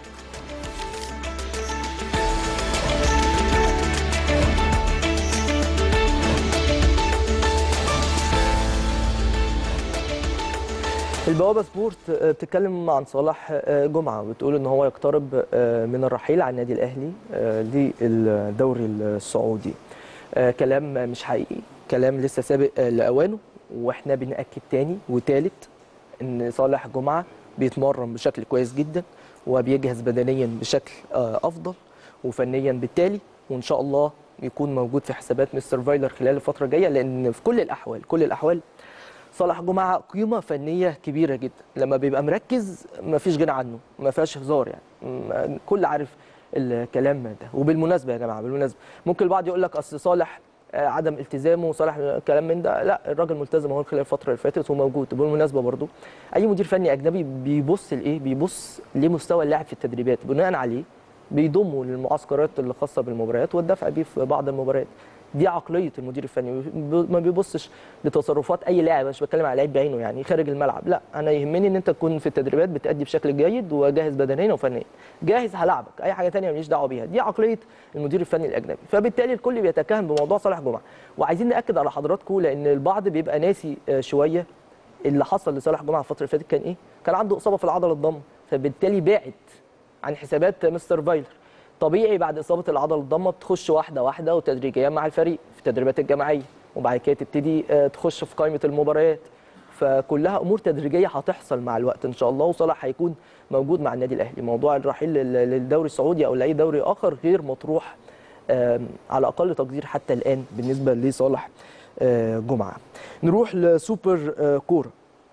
البوابه سبورت آه، بتتكلم عن صلاح آه، جمعه بتقول ان هو يقترب آه، من الرحيل عن النادي الاهلي آه، للدوري السعودي آه، كلام مش حقيقي كلام لسه سابق آه، لاوانه واحنا بنأكد تاني وتالت ان صالح جمعه بيتمرن بشكل كويس جدا وبيجهز بدنيا بشكل آه، افضل وفنيا بالتالي وان شاء الله يكون موجود في حسابات مستر فايلر خلال الفتره الجايه لان في كل الاحوال كل الاحوال صالح جمعه قيمه فنيه كبيره جدا لما بيبقى مركز ما فيش غنى عنه ما فيهاش هزار يعني م- كل عارف الكلام ده وبالمناسبه يا جماعه بالمناسبه ممكن البعض يقول لك اصل صالح آه، عدم التزامه وصالح كلام من ده لا الراجل ملتزم اهو خلال الفتره اللي فاتت وموجود بالمناسبه برضو اي مدير فني اجنبي بيبص لايه بيبص لمستوى اللاعب في التدريبات بناء عليه بيضمه للمعسكرات اللي خاصه بالمباريات والدفع بيه في بعض المباريات دي عقليه المدير الفني ما بيبصش لتصرفات اي لاعب مش بتكلم على لعيب بعينه يعني خارج الملعب لا انا يهمني ان انت تكون في التدريبات بتأدي بشكل جيد وجاهز بدنيا وفنيا جاهز هلعبك اي حاجه ثانيه ماليش دعوه بيها دي عقليه المدير الفني الاجنبي فبالتالي الكل بيتكهن بموضوع صالح جمعه وعايزين ناكد على حضراتكم لان البعض بيبقى ناسي آه، شويه اللي حصل لصالح جمعه الفتره اللي فاتت كان ايه كان عنده اصابه في العضله الضم فبالتالي بعد عن حسابات مستر فايلر طبيعي بعد اصابه العضله الضمه بتخش واحده واحده وتدريجيا مع الفريق في التدريبات الجماعيه وبعد كده تبتدي آه، تخش في قائمه المباريات فكلها امور تدريجيه هتحصل مع الوقت ان شاء الله وصلاح هيكون موجود مع النادي الاهلي موضوع الرحيل لل- للدوري السعودي او لاي دوري اخر غير مطروح آم، على اقل تقدير حتى الان بالنسبه لصالح آه، جمعه نروح لسوبر آه، كوره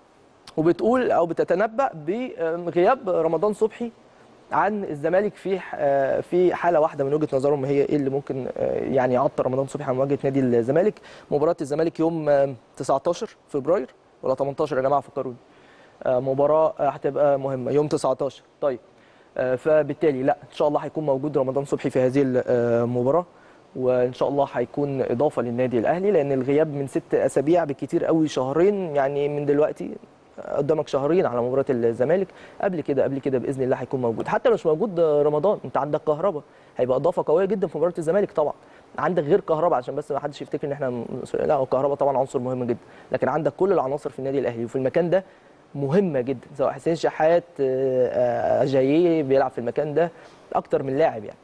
وبتقول او بتتنبأ بغياب رمضان صبحي عن الزمالك في آه، في حاله واحده من وجهه نظرهم هي ايه اللي ممكن آه، يعني يعطل رمضان صبحي عن مواجهه نادي الزمالك مباراه الزمالك يوم آه، 19 فبراير ولا 18 يا جماعه فكروني آه، مباراه آه، هتبقى مهمه يوم 19 طيب آه، فبالتالي لا ان شاء الله هيكون موجود رمضان صبحي في هذه المباراه وان شاء الله هيكون اضافه للنادي الاهلي لان الغياب من ست اسابيع بكتير قوي شهرين يعني من دلوقتي قدامك شهرين على مباراه الزمالك قبل كده قبل كده باذن الله هيكون موجود حتى لو مش موجود رمضان انت عندك كهربا هيبقى اضافه قويه جدا في مباراه الزمالك طبعا عندك غير كهربا عشان بس ما حدش يفتكر ان احنا لا هو كهربا طبعا عنصر مهم جدا لكن عندك كل العناصر في النادي الاهلي وفي المكان ده مهمه جدا سواء حسين شحات آه، آه، جاييه بيلعب في المكان ده اكتر من لاعب يعني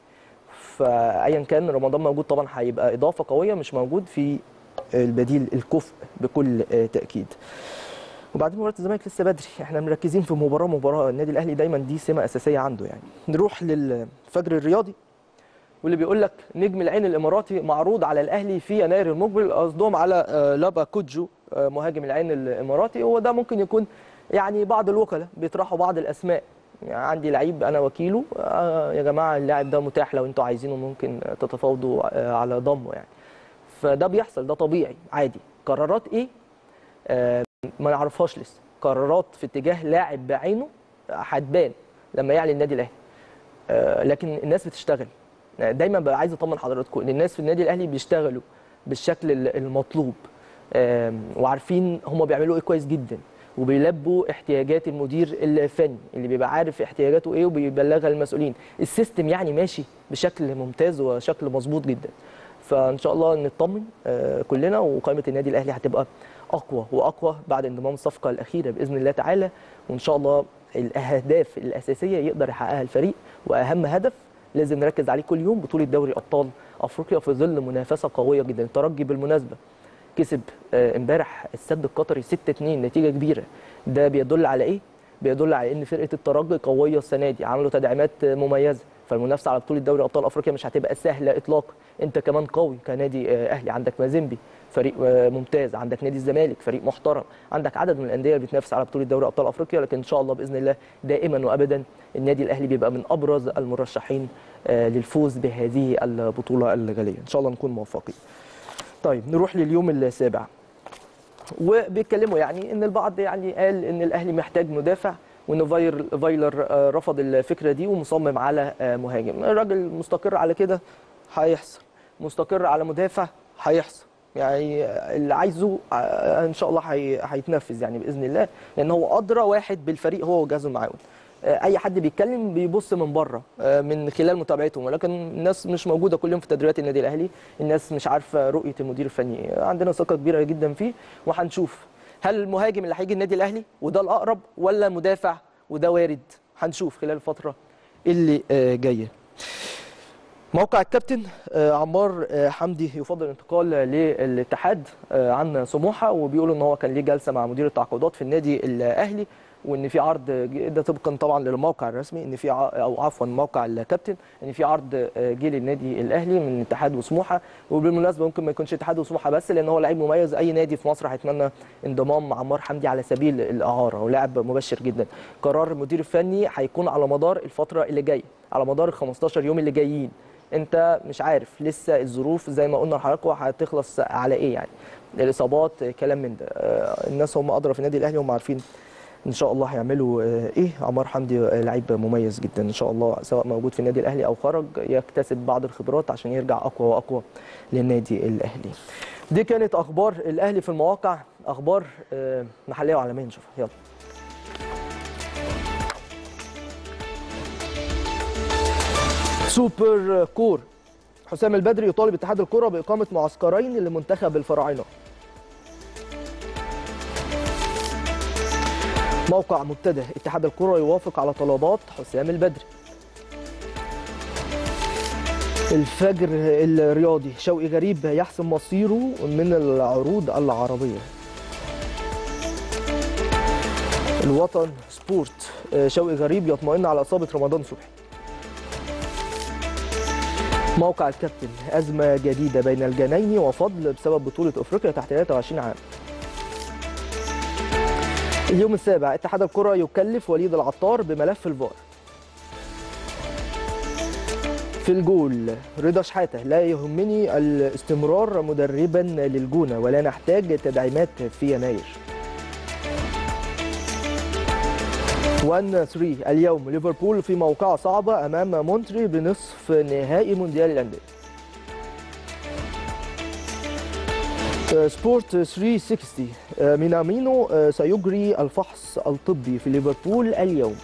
فايا كان رمضان موجود طبعا هيبقى اضافه قويه مش موجود في البديل الكفء بكل آه، تاكيد وبعدين مباراه الزمالك لسه بدري احنا مركزين في مباراه مباراه النادي الاهلي دايما دي سمه اساسيه عنده يعني نروح للفجر الرياضي واللي بيقول لك نجم العين الاماراتي معروض على الاهلي في يناير المقبل قصدهم على آه، لابا كوجو آه، مهاجم العين الاماراتي وده ممكن يكون يعني بعض الوكلاء بيطرحوا بعض الاسماء يعني عندي لعيب انا وكيله آه، يا جماعه اللاعب ده متاح لو انتوا عايزينه ممكن تتفاوضوا آه، على ضمه يعني فده بيحصل ده طبيعي عادي قرارات ايه آه، ما نعرفهاش لسه قرارات في اتجاه لاعب بعينه هتبان لما يعلن النادي الاهلي آه، لكن الناس بتشتغل دايما بقى عايز اطمن حضراتكم ان الناس في النادي الاهلي بيشتغلوا بالشكل ال- المطلوب آم، وعارفين هم بيعملوا ايه كويس جدا وبيلبوا احتياجات المدير الفني اللي بيبقى عارف احتياجاته ايه وبيبلغها للمسؤولين السيستم يعني ماشي بشكل ممتاز وشكل مظبوط جدا فان شاء الله نطمن آه، كلنا وقائمه النادي الاهلي هتبقى اقوى واقوى بعد انضمام الصفقه الاخيره باذن الله تعالى وان شاء الله الاهداف الاساسيه يقدر يحققها الفريق واهم هدف لازم نركز عليه كل يوم بطوله دوري ابطال افريقيا في ظل منافسه قويه جدا الترجي بالمناسبه كسب آه، امبارح السد القطري 6 2 نتيجه كبيره ده بيدل على ايه بيدل على ان فرقه الترجي قويه السنه دي عملوا تدعيمات آه، مميزه فالمنافسه على بطوله دوري ابطال افريقيا مش هتبقى سهله اطلاقا انت كمان قوي كنادي آه، اهلي عندك مازيمبي فريق آه، ممتاز عندك نادي الزمالك فريق محترم عندك عدد من الانديه اللي بتنافس على بطوله دوري ابطال افريقيا لكن ان شاء الله باذن الله دائما وابدا النادي الاهلي بيبقى من ابرز المرشحين آه، للفوز بهذه البطوله الغاليه ان شاء الله نكون موفقين طيب نروح لليوم السابع وبيتكلموا يعني ان البعض يعني قال ان الاهلي محتاج مدافع وان فاير فايلر آه، رفض الفكره دي ومصمم على آه، مهاجم الراجل مستقر على كده هيحصل مستقر على مدافع هيحصل يعني اللي عايزه آه، ان شاء الله هي- هيتنفذ يعني باذن الله لان هو ادرى واحد بالفريق هو وجهازه المعاون آه، اي حد بيتكلم بيبص من بره آه، من خلال متابعتهم ولكن الناس مش موجوده كل يوم في تدريبات النادي الاهلي الناس مش عارفه رؤيه المدير الفني عندنا ثقه كبيره جدا فيه وهنشوف هل المهاجم اللي هيجي النادي الاهلي وده الاقرب ولا مدافع وده وارد هنشوف خلال الفتره اللي آه، جايه موقع الكابتن آه، عمار آه، حمدي يفضل الانتقال للاتحاد آه، عن سموحه وبيقولوا ان هو كان ليه جلسه مع مدير التعاقدات في النادي الاهلي وان في عرض ج- ده طبقا طبعا للموقع الرسمي ان في ع- او عفوا موقع الكابتن ان في عرض آه، جه للنادي الاهلي من اتحاد وسموحه وبالمناسبه ممكن ما يكونش اتحاد وسموحه بس لان هو لعيب مميز اي نادي في مصر هيتمنى انضمام عمار حمدي على سبيل الاعاره ولاعب مبشر جدا قرار المدير الفني هيكون على مدار الفتره اللي جايه على مدار ال 15 يوم اللي جايين انت مش عارف لسه الظروف زي ما قلنا لحضراتكم هتخلص على ايه يعني الاصابات كلام من ده آه، الناس هم ادرى في النادي الاهلي هم عارفين ان شاء الله هيعملوا آه، ايه عمار حمدي آه، لعيب مميز جدا ان شاء الله سواء موجود في النادي الاهلي او خرج يكتسب بعض الخبرات عشان يرجع اقوى واقوى للنادي الاهلي دي كانت اخبار الاهلي في المواقع اخبار آه، محليه وعالميه نشوفها يلا سوبر كور حسام البدري يطالب اتحاد الكره باقامه معسكرين لمنتخب الفراعنه موقع مبتدأ اتحاد الكره يوافق على طلبات حسام البدري الفجر الرياضي شوقي غريب يحسم مصيره من العروض العربيه الوطن سبورت شوقي غريب يطمئن على اصابه رمضان صبحي موقع الكابتن أزمة جديدة بين الجنايني وفضل بسبب بطولة أفريقيا تحت 23 عام اليوم السابع اتحاد الكرة يكلف وليد العطار بملف الفار في الجول رضا شحاتة لا يهمني الاستمرار مدربا للجونة ولا نحتاج تدعيمات في يناير 1 3 اليوم ليفربول في موقعة صعبة أمام مونتري بنصف نهائي مونديال الأندية آه، سبورت 360 آه، مينامينو آه، سيجري الفحص الطبي في ليفربول اليوم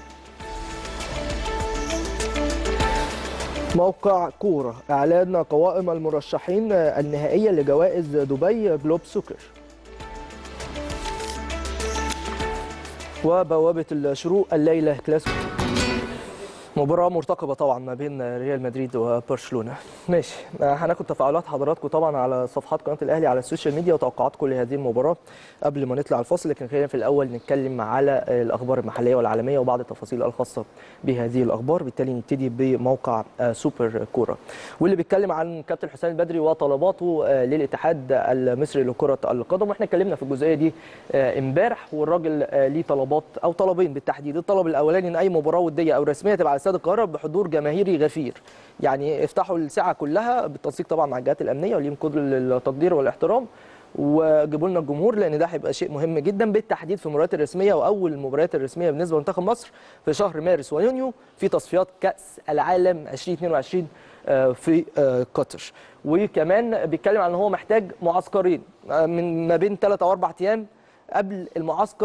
موقع كورة إعلان قوائم المرشحين آه، النهائية لجوائز دبي جلوب سوكر وبوابة الشروق الليلة كلاسيكو مباراة مرتقبة طبعا ما بين ريال مدريد وبرشلونة ماشي هناخد تفاعلات حضراتكم طبعا على صفحات قناة الأهلي على السوشيال ميديا وتوقعاتكم لهذه المباراة قبل ما نطلع الفاصل لكن خلينا في الأول نتكلم على الأخبار المحلية والعالمية وبعض التفاصيل الخاصة بهذه الأخبار بالتالي نبتدي بموقع آه، سوبر كورة واللي بيتكلم عن كابتن حسام البدري وطلباته آه، للاتحاد المصري لكرة القدم واحنا اتكلمنا في الجزئية دي آه، امبارح والراجل آه، ليه طلبات أو طلبين بالتحديد الطلب الأولاني إن أي مباراة ودية أو رسمية تبقى على استاد القاهرة بحضور جماهيري غفير يعني افتحوا الساعة كلها بالتنسيق طبعا مع الجهات الأمنية وليهم كل التقدير والاحترام وجيبوا لنا الجمهور لان ده هيبقى شيء مهم جدا بالتحديد في المباريات الرسميه واول المباريات الرسميه بالنسبه لمنتخب مصر في شهر مارس ويونيو في تصفيات كاس العالم 2022 آه، في آه، قطر وكمان بيتكلم عن ان هو محتاج معسكرين آه، من ما بين ثلاث او اربع ايام قبل المعسكر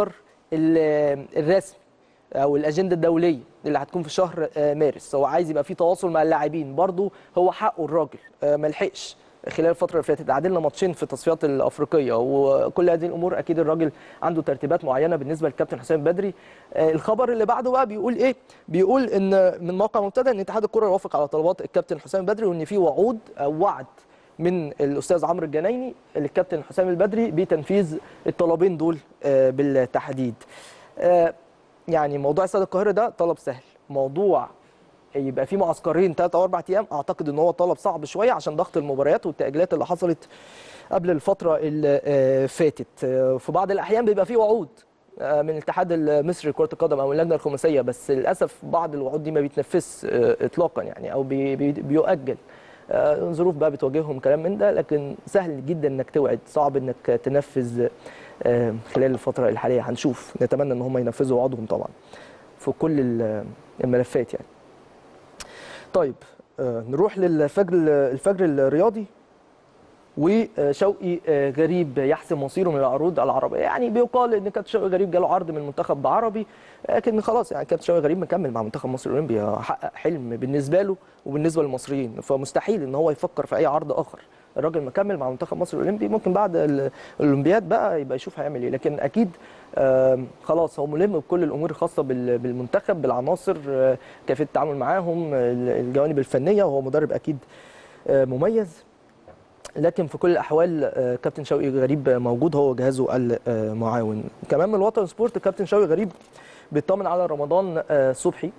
ال- الرسمي او الاجنده الدوليه اللي هتكون في شهر آه، مارس هو عايز يبقى في تواصل مع اللاعبين برضه هو حقه الراجل آه، ما لحقش خلال الفتره اللي فاتت عدلنا ماتشين في التصفيات الافريقيه وكل هذه الامور اكيد الراجل عنده ترتيبات معينه بالنسبه للكابتن حسام بدري آه، الخبر اللي بعده بقى بيقول ايه بيقول ان من موقع مبتدأ ان اتحاد الكره يوافق على طلبات الكابتن حسام بدري وان في وعود او وعد من الاستاذ عمرو الجنايني للكابتن حسام البدري بتنفيذ الطلبين دول آه، بالتحديد آه، يعني موضوع استاد القاهره ده طلب سهل موضوع يبقى في معسكرين ثلاث او اربع ايام اعتقد ان هو طلب صعب شويه عشان ضغط المباريات والتاجيلات اللي حصلت قبل الفتره اللي آه، فاتت آه، في بعض الاحيان بيبقى في وعود آه، من الاتحاد المصري لكره القدم او اللجنه الخماسيه بس للاسف بعض الوعود دي ما بيتنفذش آه، اطلاقا يعني او بي بي بيؤجل آه، ظروف بقى بتواجههم كلام من ده لكن سهل جدا انك توعد صعب انك تنفذ آه، خلال الفتره الحاليه هنشوف نتمنى ان هم ينفذوا وعودهم طبعا في كل ال- الملفات يعني طيب آه، نروح للفجر الفجر الرياضي وشوقي آه، غريب يحسم مصيره من العروض العربيه يعني بيقال ان كابتن شوقي غريب جاله عرض من المنتخب عربي لكن خلاص يعني كابتن شوقي غريب مكمل مع منتخب مصر الاولمبي حقق حلم بالنسبه له وبالنسبه للمصريين فمستحيل ان هو يفكر في اي عرض اخر الراجل مكمل مع منتخب مصر الاولمبي ممكن بعد ال- الاولمبياد بقى يبقى يشوف هيعمل ايه لكن اكيد آم، خلاص هو ملم بكل الامور الخاصه بال- بالمنتخب بالعناصر آه، كيفيه التعامل معاهم ال- الجوانب الفنيه وهو مدرب اكيد آه، مميز لكن في كل الاحوال آه، كابتن شوقي غريب موجود هو وجهازه المعاون كمان من الوطن سبورت كابتن شوقي غريب بيطمن على رمضان آه، صبحي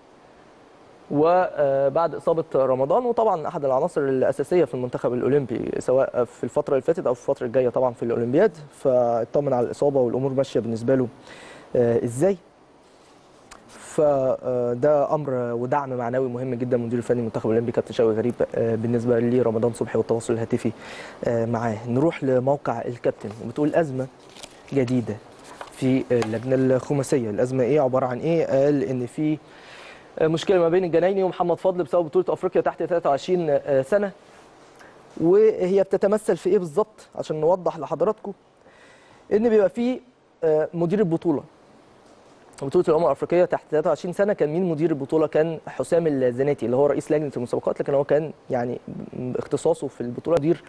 وبعد اصابه رمضان وطبعا احد العناصر الاساسيه في المنتخب الاولمبي سواء في الفتره اللي فاتت او في الفتره الجايه طبعا في الاولمبياد فاطمن على الاصابه والامور ماشيه بالنسبه له آه، ازاي فده امر ودعم معنوي مهم جدا من المدير الفني المنتخب الاولمبي كابتن شوقي غريب آه، بالنسبه لرمضان صبحي والتواصل الهاتفي آه، معاه نروح لموقع الكابتن وبتقول ازمه جديده في اللجنه الخماسيه الازمه ايه عباره عن ايه قال ان في مشكله ما بين الجنايني ومحمد فضل بسبب بطوله افريقيا تحت 23 سنه وهي بتتمثل في ايه بالظبط عشان نوضح لحضراتكم ان بيبقى في آه، مدير البطوله بطوله الامم الافريقيه تحت 23 سنه كان مين مدير البطوله كان حسام الزناتي اللي هو رئيس لجنه المسابقات لكن هو كان يعني اختصاصه في البطوله مدير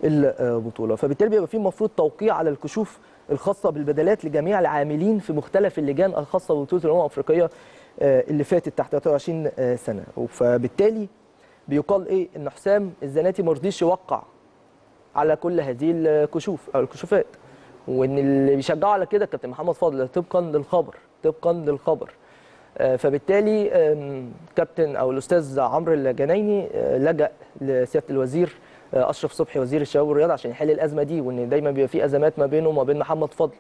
البطوله فبالتالي بيبقى في المفروض توقيع على الكشوف الخاصه بالبدلات لجميع العاملين في مختلف اللجان الخاصه ببطوله الامم الافريقيه آه، اللي فاتت تحت 23 آه، سنه فبالتالي بيقال ايه ان حسام الزناتي ما رضيش يوقع على كل هذه الكشوف او الكشوفات وان اللي بيشجعوا على كده كابتن محمد فضل طبقا للخبر طبقا للخبر آه، فبالتالي آم، كابتن او الاستاذ عمرو الجنايني آه، لجا لسياده الوزير آه، اشرف صبحي وزير الشباب والرياضه عشان يحل الازمه دي وان دايما بيبقى في ازمات ما بينه وما بين محمد فضل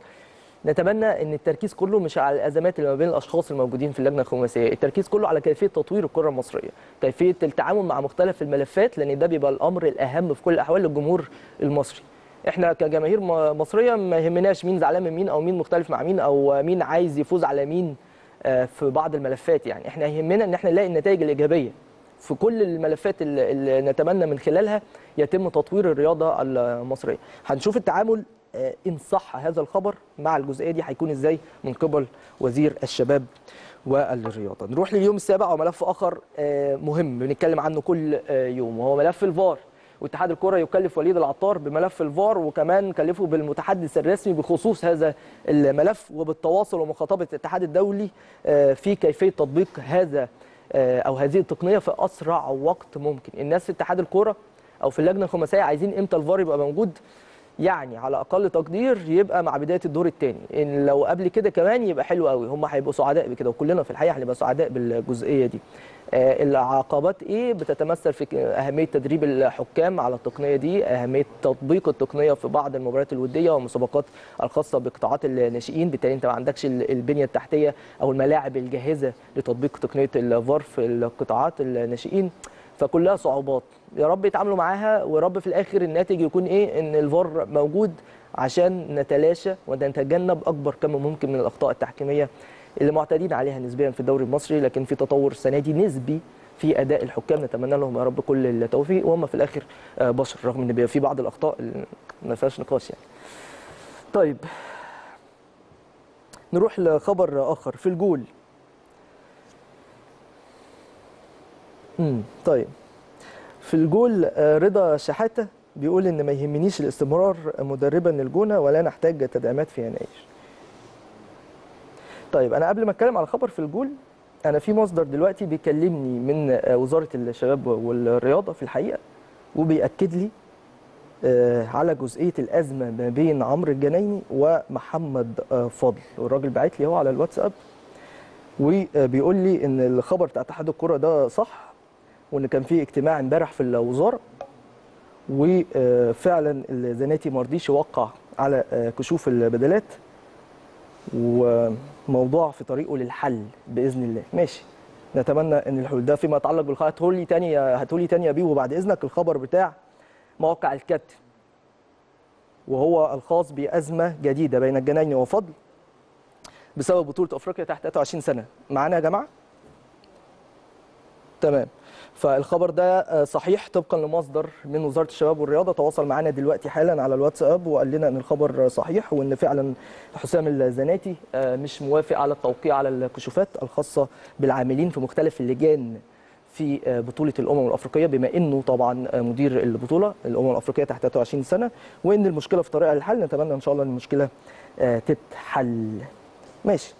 نتمنى ان التركيز كله مش على الازمات اللي ما بين الاشخاص الموجودين في اللجنه الخماسيه التركيز كله على كيفيه تطوير الكره المصريه كيفيه التعامل مع مختلف الملفات لان ده بيبقى الامر الاهم في كل الاحوال للجمهور المصري احنا كجماهير م- مصريه ما يهمناش مين زعلان من مين او مين مختلف مع مين او مين عايز يفوز على مين آه، في بعض الملفات يعني احنا يهمنا ان احنا نلاقي النتائج الايجابيه في كل الملفات اللي اللي نتمنى من خلالها يتم تطوير الرياضه المصريه هنشوف التعامل آه، ان صح هذا الخبر مع الجزئيه دي هيكون ازاي من قبل وزير الشباب والرياضه نروح لليوم السابع وملف اخر آه، مهم بنتكلم عنه كل آه، يوم وهو ملف الفار واتحاد الكره يكلف وليد العطار بملف الفار وكمان كلفه بالمتحدث الرسمي بخصوص هذا الملف وبالتواصل ومخاطبه الاتحاد الدولي آه، في كيفيه تطبيق هذا آه، او هذه التقنيه في اسرع وقت ممكن الناس في اتحاد الكره او في اللجنه الخماسيه عايزين امتى الفار يبقى موجود يعني على اقل تقدير يبقى مع بدايه الدور الثاني ان لو قبل كده كمان يبقى حلو قوي هم هيبقوا سعداء بكده وكلنا في الحقيقه هنبقى سعداء بالجزئيه دي آه، العقبات ايه بتتمثل في ك- اهميه تدريب الحكام على التقنيه دي اهميه تطبيق التقنيه في بعض المباريات الوديه والمسابقات الخاصه بقطاعات الناشئين بالتالي انت ما عندكش ال- البنيه التحتيه او الملاعب الجاهزه لتطبيق تقنيه الفار في القطاعات الناشئين فكلها صعوبات يا رب يتعاملوا معاها ويا رب في الاخر الناتج يكون ايه ان الفار موجود عشان نتلاشى ونتجنب اكبر كم ممكن من الاخطاء التحكيميه اللي معتادين عليها نسبيا في الدوري المصري لكن في تطور السنه دي نسبي في اداء الحكام نتمنى لهم يا رب كل التوفيق وهم في الاخر آه، بشر رغم ان بيبقى في بعض الاخطاء اللي ما فيهاش نقاش يعني. طيب نروح لخبر اخر في الجول امم طيب في الجول آه، رضا شحاته بيقول ان ما يهمنيش الاستمرار مدربا للجونه ولا نحتاج تدعيمات في يناير طيب انا قبل ما اتكلم على خبر في الجول انا في مصدر دلوقتي بيكلمني من آه، وزاره الشباب والرياضه في الحقيقه وبيأكد لي آه، على جزئيه الازمه ما بين عمرو الجنايني ومحمد آه، فضل والراجل باعت لي هو على الواتساب وبيقول لي ان الخبر بتاع اتحاد الكره ده صح وان كان في اجتماع امبارح في الوزاره وفعلا الزناتي ما رضيش يوقع على آه، كشوف البدلات وموضوع في طريقه للحل باذن الله ماشي نتمنى ان الحلول ده فيما يتعلق بالخبر هتقولي تاني هتقولي تاني يا بيه وبعد اذنك الخبر بتاع موقع الكابتن وهو الخاص بازمه جديده بين الجنايني وفضل بسبب بطوله افريقيا تحت 23 سنه معانا يا جماعه تمام فالخبر ده آه، صحيح طبقا لمصدر من وزاره الشباب والرياضه تواصل معنا دلوقتي حالا على الواتساب وقال لنا ان الخبر صحيح وان فعلا حسام الزناتي آه، مش موافق على التوقيع على الكشوفات الخاصه بالعاملين في مختلف اللجان في آه، بطوله الامم الافريقيه بما انه طبعا آه، مدير البطوله الامم الافريقيه تحت 23 سنه وان المشكله في طريقها للحل نتمنى ان شاء الله ان المشكله آه، تتحل ماشي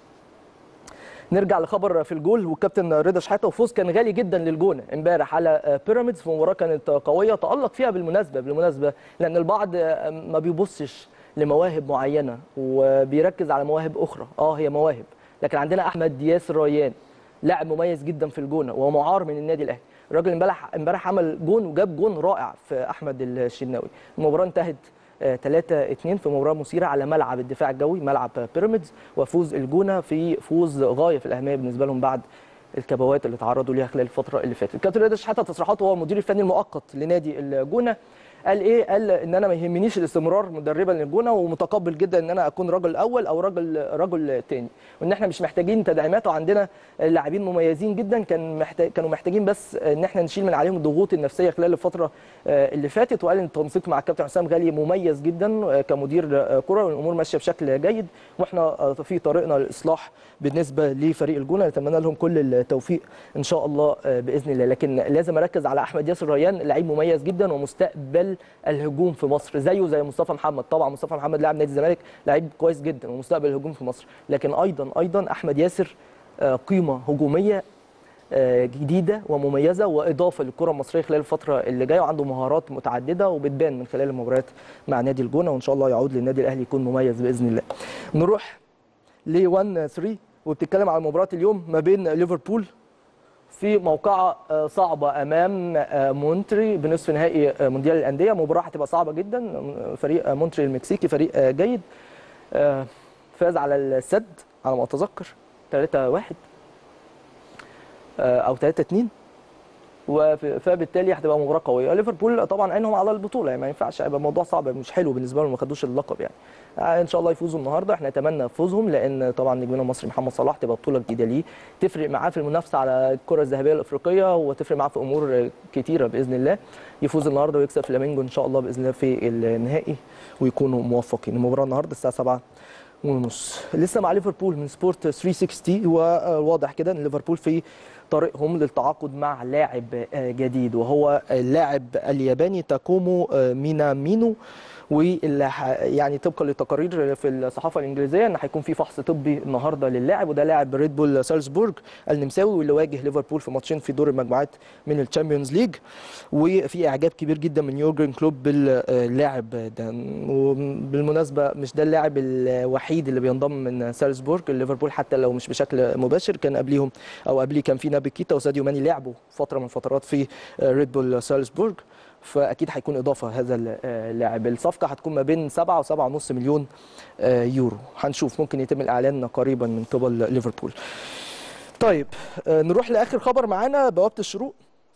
نرجع لخبر في الجول والكابتن رضا شحاته وفوز كان غالي جدا للجونه امبارح على آه، بيراميدز في مباراه كانت قويه تالق فيها بالمناسبه بالمناسبه لان البعض آه، ما بيبصش لمواهب معينه وبيركز على مواهب اخرى اه هي مواهب لكن عندنا احمد ياسر ريان لاعب مميز جدا في الجونه ومعار من النادي الاهلي الراجل امبارح امبارح عمل جون وجاب جون رائع في احمد الشناوي المباراه انتهت 3 2 في مباراه مثيره على ملعب الدفاع الجوي ملعب بيراميدز وفوز الجونه في فوز غايه في الاهميه بالنسبه لهم بعد الكبوات اللي تعرضوا ليها خلال الفتره اللي فاتت الكابتن رضا شحاته تصريحاته هو المدير الفني المؤقت لنادي الجونه قال ايه قال ان انا ما يهمنيش الاستمرار مدربا للجونه ومتقبل جدا ان انا اكون رجل اول او رجل رجل تاني وان احنا مش محتاجين تدعيمات وعندنا لاعبين مميزين جدا كان محتاج كانوا محتاجين بس ان احنا نشيل من عليهم الضغوط النفسيه خلال الفتره آه، اللي فاتت وقال ان التنسيق مع الكابتن حسام غالي مميز جدا آه، كمدير آه، كره والامور ماشيه بشكل جيد واحنا آه، في طريقنا للاصلاح بالنسبه لفريق الجونه نتمنى لهم كل التوفيق ان شاء الله آه، باذن الله لكن لازم اركز على احمد ياسر ريان لعيب مميز جدا ومستقبل الهجوم في مصر زيه زي مصطفى محمد طبعا مصطفى محمد لاعب نادي الزمالك لعيب كويس جدا ومستقبل الهجوم في مصر لكن ايضا ايضا احمد ياسر آه، قيمه هجوميه آه، جديده ومميزه واضافه للكره المصريه خلال الفتره اللي جايه وعنده مهارات متعدده وبتبان من خلال المباريات مع نادي الجونه وان شاء الله يعود للنادي الاهلي يكون مميز باذن الله. نروح ل 1 3 وبتتكلم على مباراه اليوم ما بين ليفربول في موقعة آه، صعبة أمام آه، مونتري بنصف نهائي آه، مونديال الأندية مباراة هتبقى صعبة جدا فريق آه، مونتري المكسيكي فريق آه، جيد آه، فاز على السد على ما أتذكر 3 1 او 3 2 وف- فبالتالي هتبقى مباراه قويه ليفربول طبعا عينهم على البطوله يعني ما ينفعش يبقى الموضوع صعب مش حلو بالنسبه لهم ما خدوش اللقب يعني آه، ان شاء الله يفوزوا النهارده احنا نتمنى فوزهم لان طبعا نجمنا المصري محمد صلاح تبقى بطوله جديده ليه تفرق معاه في المنافسه على الكره الذهبيه الافريقيه وتفرق معاه في امور كتيره باذن الله يفوز النهارده ويكسب فلامينجو ان شاء الله باذن الله في النهائي ويكونوا موفقين المباراه النهارده الساعه 7 ونص لسه مع ليفربول من سبورت 360 وواضح كده ان ليفربول في طريقهم للتعاقد مع لاعب آه، جديد وهو اللاعب الياباني تاكومو آه، مينامينو واللي ح- يعني طبقا للتقارير في الصحافه الانجليزيه ان هيكون في فحص طبي النهارده للاعب وده لاعب ريد بول سالزبورج النمساوي واللي واجه ليفربول في ماتشين في دور المجموعات من الشامبيونز ليج وفي اعجاب كبير جدا من يورجن كلوب باللاعب ده وبالمناسبه مش ده اللاعب الوحيد اللي بينضم من سالزبورج ليفربول حتى لو مش بشكل مباشر كان قبليهم او قبليه كان في نابي كيتا وساديو ماني لعبوا فتره من الفترات في ريد بول سالزبورج فاكيد هيكون اضافه هذا اللاعب الصفقه هتكون ما بين 7 و7.5 مليون آه، يورو هنشوف ممكن يتم الاعلان قريبا من قبل ليفربول طيب آه، نروح لاخر خبر معانا بوابه الشروق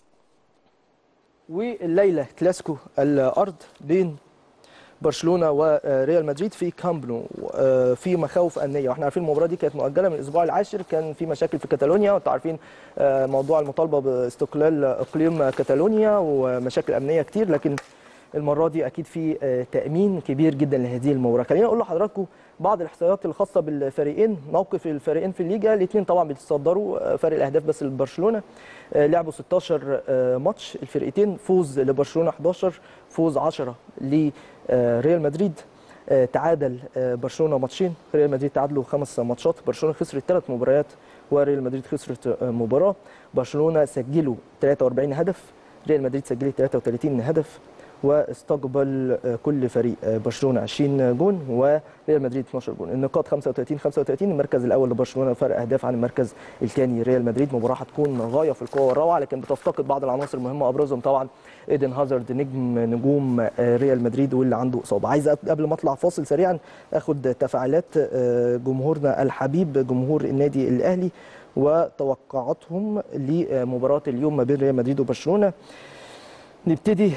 والليله كلاسيكو الارض بين برشلونه وريال مدريد في كامب نو آه، في مخاوف امنيه واحنا عارفين المباراه دي كانت مؤجله من الاسبوع العاشر كان في مشاكل في كاتالونيا وانتم عارفين آه، موضوع المطالبه باستقلال اقليم كاتالونيا ومشاكل امنيه كتير لكن المره دي اكيد في آه، تامين كبير جدا لهذه المباراه خليني اقول لحضراتكم بعض الاحصائيات الخاصه بالفريقين موقف الفريقين في الليجا الاثنين طبعا بيتصدروا آه، فرق الاهداف بس لبرشلونه آه، لعبوا 16 آه، ماتش الفرقتين فوز لبرشلونه 11 فوز 10 لريال مدريد آه، تعادل آه، برشلونه ماتشين ريال مدريد تعادلوا خمس ماتشات برشلونه خسرت ثلاث مباريات وريال مدريد خسرت آه، مباراه برشلونه سجلوا 43 هدف ريال مدريد سجلت 33 هدف واستقبل آه، كل فريق آه، برشلونه 20 جون وريال مدريد 12 جون النقاط 35 35 المركز الاول لبرشلونه فرق اهداف عن المركز الثاني ريال مدريد مباراه هتكون غايه في القوه والروعه لكن بتفتقد بعض العناصر المهمه ابرزهم طبعا ايدن هازارد نجم نجوم آه، ريال مدريد واللي عنده اصابه عايز أ- قبل ما اطلع فاصل سريعا اخد تفاعلات آه، جمهورنا الحبيب جمهور النادي الاهلي وتوقعاتهم لمباراه اليوم ما بين ريال مدريد وبرشلونه نبتدي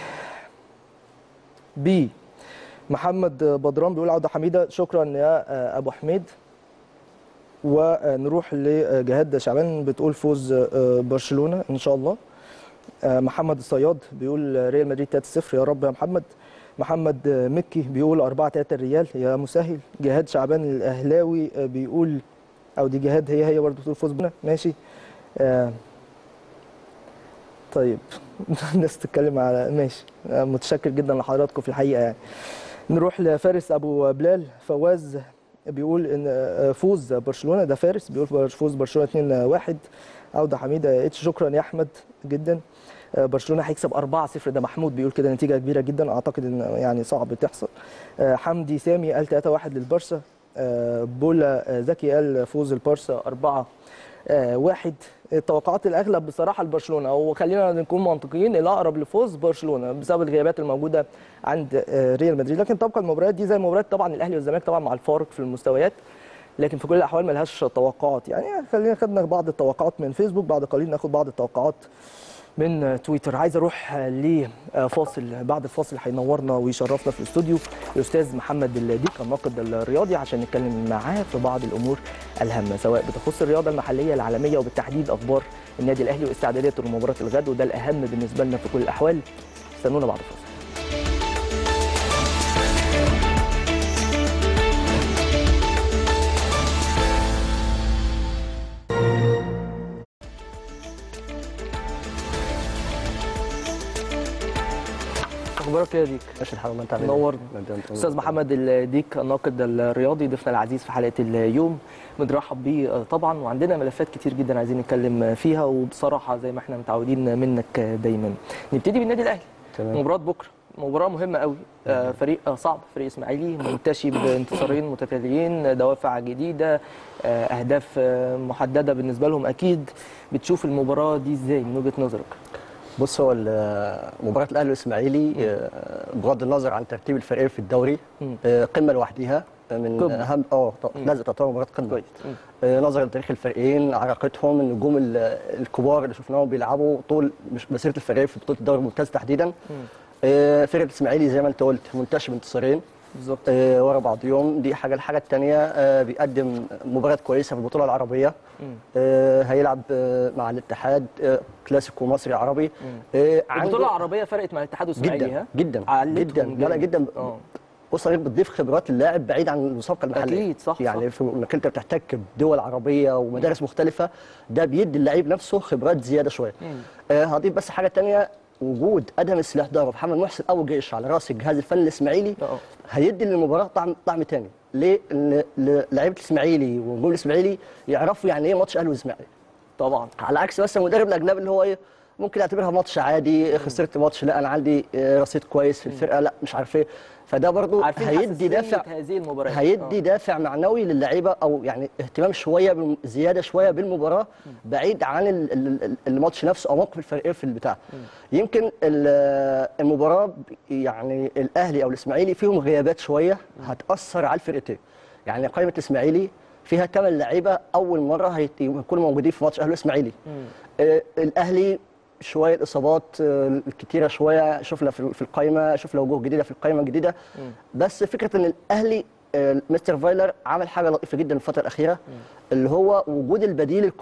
ب محمد بدران بيقول عوده حميده شكرا يا آه، ابو حميد ونروح لجهاد شعبان بتقول فوز آه، برشلونه ان شاء الله آه، محمد الصياد بيقول ريال مدريد 3-0 يا رب يا محمد محمد آه، مكي بيقول 4 3 الريال يا مسهل جهاد شعبان الاهلاوي آه، بيقول او دي جهاد هي هي برضه بتقول فوز بنا ماشي آه، طيب الناس تتكلم على ماشي آه، متشكر جدا لحضراتكم في الحقيقه يعني نروح لفارس ابو بلال فواز بيقول ان آه، فوز برشلونه ده فارس بيقول فوز برشلونه 2-1 عوده حميده اتش شكرا يا احمد جدا آه، برشلونه هيكسب 4-0 ده محمود بيقول كده نتيجه كبيره جدا اعتقد ان يعني صعب تحصل آه، حمدي سامي قال 3-1 للبرشا آه، بولا آه، زكي قال فوز البارسا 4 آه، واحد التوقعات الاغلب بصراحه لبرشلونه او خلينا نكون منطقيين الاقرب لفوز برشلونه بسبب الغيابات الموجوده عند آه، ريال مدريد لكن تبقى المباريات دي زي مباريات طبعا الاهلي والزمالك طبعا مع الفارق في المستويات لكن في كل الاحوال ملهاش توقعات يعني خلينا خدنا بعض التوقعات من فيسبوك بعد قليل ناخد بعض التوقعات من تويتر عايز اروح لفاصل بعد الفاصل هينورنا ويشرفنا في الاستوديو الاستاذ محمد الديك الناقد الرياضي عشان نتكلم معاه في بعض الامور الهامه سواء بتخص الرياضه المحليه العالميه وبالتحديد اخبار النادي الاهلي واستعداداته لمباراه الغد وده الاهم بالنسبه لنا في كل الاحوال استنونا بعد الفاصل اخبارك إيه يا ديك ماشي الحال ما انت عامل نورنا. إيه؟ استاذ محمد الديك الناقد الرياضي ضيفنا العزيز في حلقه اليوم بنرحب بيه طبعا وعندنا ملفات كتير جدا عايزين نتكلم فيها وبصراحه زي ما احنا متعودين منك دايما نبتدي بالنادي الاهلي تمام. مباراه بكره مباراه مهمه قوي آه، فريق صعب فريق اسماعيلي منتشي بانتصارين متتاليين دوافع جديده آه، اهداف آه، محدده بالنسبه لهم اكيد بتشوف المباراه دي ازاي من وجهه نظرك بص هو ال- مباراة الأهلي والإسماعيلي آه، بغض النظر عن ترتيب الفريقين في الدوري مم. آه، قمة لوحديها آه، من قمة. أهم اه ط- لازم تعتبر مباراة قمة كويس مم. آه، نظرا لتاريخ الفريقين عراقتهم النجوم ال- الكبار اللي شفناهم بيلعبوا طول مش مسيرة الفريقين في بطولة الدوري الممتاز تحديدا آه، فرقة الإسماعيلي زي ما أنت قلت منتشر بانتصارين بالظبط آه، ورا بعضيهم دي حاجه الحاجه الثانيه بيقدم مباريات كويسه في البطوله العربيه آه، هيلعب آه، مع الاتحاد آه، كلاسيكو مصري عربي آه، عنده- البطوله العربيه فرقت مع الاتحاد والاسماعيلي جدا ها جدا علتهم جدا لا لا جامد. جدا اه بص حضرتك بتضيف خبرات اللاعب بعيد عن المسابقه المحليه أكيد، صح، يعني صح. في انك انت بتحتك بدول عربيه ومدارس مختلفه ده بيدي اللعيب نفسه خبرات زياده شويه آه هضيف بس حاجه تانية وجود ادهم السلاح ده ومحمد محسن ابو جيش على راس الجهاز الفني الاسماعيلي آه. هيدي للمباراه طعم طعم تاني ليه؟ ان ل- لعيبه الاسماعيلي ونجوم الاسماعيلي يعرفوا يعني ايه ماتش اهلي والاسماعيلي طبعا على عكس مثلا المدرب الاجنبي اللي هو ايه ممكن يعتبرها ماتش عادي خسرت ماتش لا انا عندي آه، رصيد كويس في الفرقه لا مش عارف ايه فده برضو عارفين هيدي حساسية دافع هذه المباريات هيدي آه. دافع معنوي للعيبه او يعني اهتمام شويه بالم- زياده شويه بالمباراه بعيد عن ال- ال- ال- الماتش نفسه او موقف الفريقين في البتاع يمكن ال- المباراه ب- يعني الاهلي او الاسماعيلي فيهم غيابات شويه هتاثر على الفرقتين يعني قائمه الاسماعيلي فيها ثمان لعيبه اول مره هيت- يكونوا موجودين في ماتش اهلي والاسماعيلي آه، الاهلي شويه الاصابات آه، الكتيره شويه شفنا في في القائمه شفنا وجوه جديده في القائمه الجديده بس فكره ان الاهلي آه، مستر فايلر عمل حاجه لطيفه جدا الفتره الاخيره اللي هو وجود البديل الكفء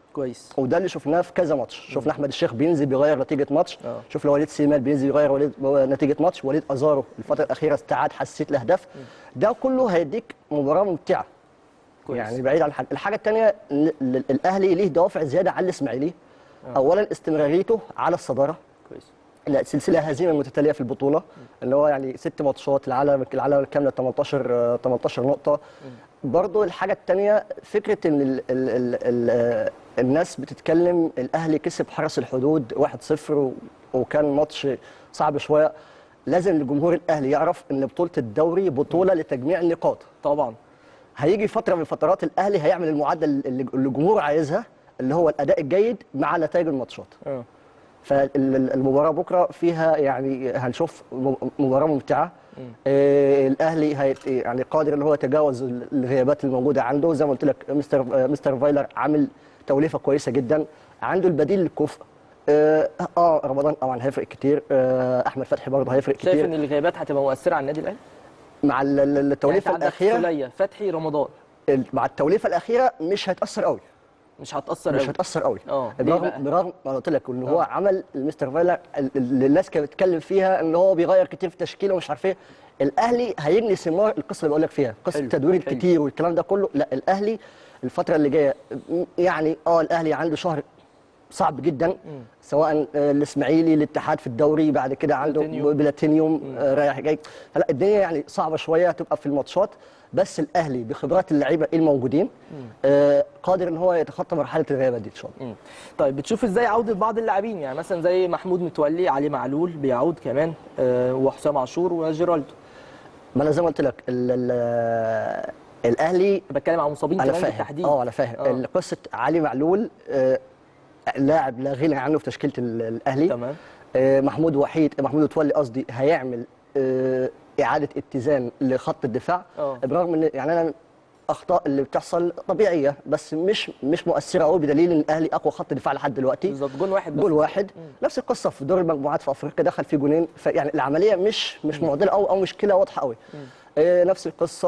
كويس وده اللي شفناه في كذا ماتش شفنا احمد الشيخ بينزل بيغير نتيجه ماتش آه. شفنا وليد سليمان بينزل يغير وليد نتيجه ماتش وليد ازارو الفتره الاخيره استعاد حساسيه الاهداف ده كله هيديك مباراه ممتعه كويس. يعني بعيد عن حاجة. الحاجه الثانيه الاهلي ليه دوافع زياده عن الاسماعيلي اولا استمراريته على الصداره كويس لا سلسله هزيمه متتاليه في البطوله اللي هو يعني ست ماتشات العالم العالم كامله 18 آه، 18 نقطه برضو الحاجه الثانيه فكره ان ال ال ال ال الناس بتتكلم الاهلي كسب حرس الحدود 1-0 و- وكان ماتش صعب شويه لازم الجمهور الاهلي يعرف ان بطوله الدوري بطوله لتجميع النقاط طبعا هيجي فتره من فترات الاهلي هيعمل المعدل اللي اللي الجمهور عايزها اللي هو الاداء الجيد مع نتائج الماتشات اه فالمباراه بكره فيها يعني هنشوف م- مباراه ممتعه آه الاهلي هي يعني قادر ان هو يتجاوز ال- الغيابات الموجوده عنده زي ما قلت لك مستر آه، مستر فايلر عامل توليفه كويسه جدا عنده البديل للكفء اه, آه رمضان طبعا هيفرق كتير آه احمد فتحي برضه هيفرق شايف كتير ان الغيابات هتبقى مؤثره على النادي الاهلي مع ال- ال- يعني التوليفه أنت عندك الاخيره سولية فتحي رمضان ال- مع التوليفه الاخيره مش هيتاثر قوي مش هتاثر مش قوي هتاثر قوي اه ليه بقى؟ برغم برغم ما أنا قلت لك ان هو آه. عمل المستر فايلر ال- اللي الناس كانت بتتكلم فيها ان هو بيغير كتير في تشكيله ومش عارف ايه الاهلي هيجني ثمار القصه اللي بقول لك فيها قصه حلو، التدوير حلو. الكتير والكلام ده كله لا الاهلي الفتره اللي جايه م- يعني اه الاهلي عنده شهر صعب جدا سواء آه، الاسماعيلي الاتحاد في الدوري بعد كده عنده بلاتينيوم. بلاتينيوم آه، رايح جاي فلا الدنيا يعني صعبه شويه هتبقى في الماتشات بس الاهلي بخبرات اللعيبه الموجودين آه، قادر ان هو يتخطى مرحله الغيابات دي ان شاء الله مم. طيب بتشوف ازاي عوده بعض اللاعبين يعني مثلا زي محمود متولي علي معلول بيعود كمان آه وحسام عاشور وجيرالدو ما انا زي ما قلت لك ال- ال- الاهلي بتكلم عن مصابين انا كمان فاهم بالتحديد اه انا فاهم آه. قصه علي معلول آه، لاعب لا غنى عنه في تشكيله ال- الاهلي تمام آه، محمود وحيد محمود متولي قصدي هيعمل آه، اعاده اتزان لخط الدفاع آه. برغم ان يعني انا الاخطاء اللي بتحصل طبيعيه بس مش مش مؤثره قوي بدليل ان الاهلي اقوى خط دفاع لحد دلوقتي بالظبط جون واحد بس جول واحد نفس القصه في دور المجموعات في افريقيا دخل فيه جونين فيعني العمليه مش مش معضله قوي او مشكله واضحه قوي آه نفس القصه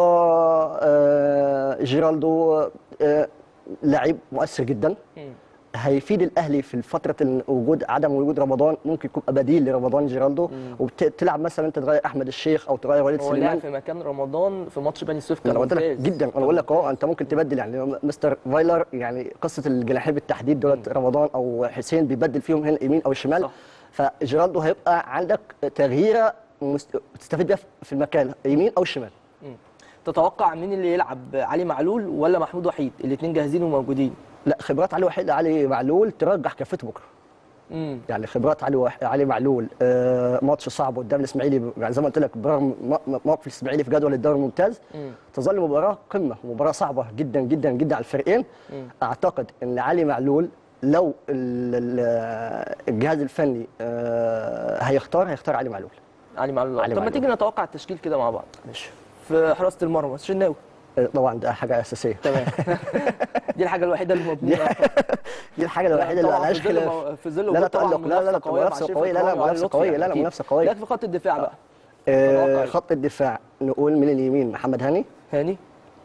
آه جيرالدو آه لعيب مؤثر جدا مم. هيفيد الاهلي في فتره إن وجود عدم وجود رمضان ممكن يكون بديل لرمضان جيرالدو وتلعب مثلا انت تغير احمد الشيخ او تغير وليد هو سليمان لعب في مكان رمضان في ماتش بني سويف كان انا قلت لك ممتاز جدا انا بقول لك اهو انت ممكن تبدل يعني مستر فايلر يعني قصه الجناحين بالتحديد دولت رمضان او حسين بيبدل فيهم هنا يمين او شمال صح. فجيرالدو هيبقى عندك تغييره مست- تستفيد بيها في المكان يمين او شمال مم. تتوقع مين اللي يلعب علي معلول ولا محمود وحيد الاثنين جاهزين وموجودين لا خبرات علي وحيد علي معلول ترجح كفته بكره امم يعني خبرات علي وح... علي معلول آه ماتش صعب قدام الاسماعيلي يعني زي ما قلت لك برغم م- موقف الاسماعيلي في جدول الدوري الممتاز مم. تظل مباراه قمه مباراه صعبه جدا جدا جدا على الفريقين مم. اعتقد ان علي معلول لو ال- ال- الجهاز الفني آه هيختار هيختار علي معلول علي معلول علي طب ما معلول. تيجي نتوقع التشكيل كده مع بعض ماشي في حراسه المرمى الشناوي آه، طبعا ده حاجه اساسيه تمام دي الحاجه الوحيده اللي مبنيه دي الحاجه الوحيده اللي طبعاً ما لهاش في ظل خلاف مو- في ظل لا لا وجود طبعاً تألق لا لا لا منافسة قوية مع منافسه شريف قويه لا لا إكرامي وعلي منافسه لطفي قويه يعني لا لا أكيد. منافسه قويه لكن في خط الدفاع بقى آه تتوقع خط الدفاع نقول من اليمين محمد هاني هاني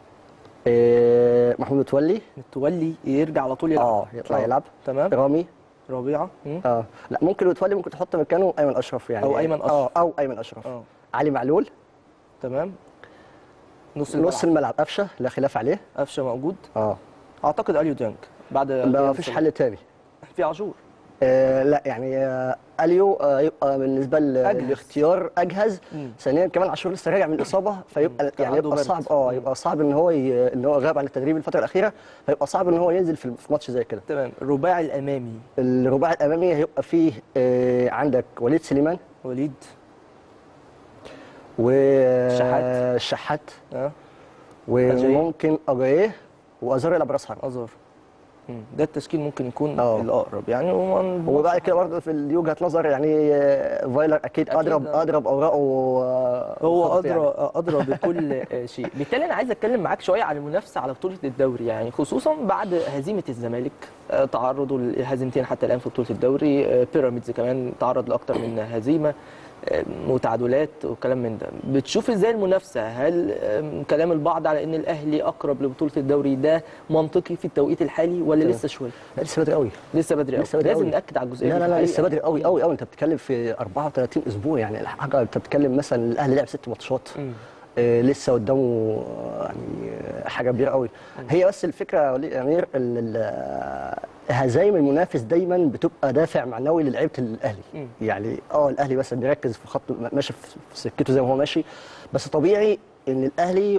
آه محمود متولي متولي يرجع على طول يلعب اه يطلع يلعب تمام رامي ربيعه مم. اه لا ممكن متولي ممكن تحط مكانه ايمن اشرف يعني أو أيمن أشرف. اه او ايمن اشرف اه علي معلول تمام نص الملعب نص الملعب قفشه لا خلاف عليه قفشه موجود اه اعتقد اليو ديانج بعد ما فيش حل تاني في عاشور آه لا يعني آه اليو آه يبقى بالنسبه ل- أجهز. للاختيار اجهز مم. ثانيا كمان عاشور لسه راجع من الاصابه فيبقى كان يعني عنده يبقى برد. صعب اه مم. يبقى صعب ان هو ي... ان هو غاب عن التدريب الفتره الاخيره فيبقى صعب ان هو ينزل في في ماتش زي كده تمام الرباعي الامامي الرباعي الامامي هيبقى فيه آه عندك وليد سليمان وليد والشحات شحات. الشحات اه وممكن اجايه وازار يلعب راس حرب ازار مم. ده التشكيل ممكن يكون اه. الاقرب يعني ومن- وبعد كده برضه في دي وجهه نظر يعني آه، فايلر اكيد أكيد. اضرب اضرب اوراقه آه، هو خط ادرى يعني. ادرى بكل آه، شيء بالتالي انا عايز اتكلم معاك شويه على المنافسه على بطوله الدوري يعني خصوصا بعد هزيمه الزمالك آه، تعرضوا لهزيمتين حتى الان في بطوله الدوري آه، بيراميدز كمان تعرض لاكثر من هزيمه آم، وتعادلات وكلام من ده بتشوف ازاي المنافسه هل آم، كلام البعض على ان الاهلي اقرب لبطوله الدوري ده منطقي في التوقيت الحالي ولا لسه شويه لا لسه بدري قوي لسه بدري قوي لسه بدري لازم قوي. ناكد على الجزئيه لا دي لا لا الحقيقة. لسه بدري قوي قوي قوي انت بتتكلم في 34 اسبوع يعني حاجه انت بتتكلم مثلا الاهلي لعب ست ماتشات مم. آه لسه قدامه آه، يعني آه، حاجه كبيره قوي هي بس الفكره يا وليد امير ال- ال- آه، هزايم المنافس دايما بتبقى دافع معنوي للعيبه الاهلي مم. يعني اه الاهلي بس بيركز في خط ماشي في في سكته زي ما هو ماشي بس طبيعي ان الاهلي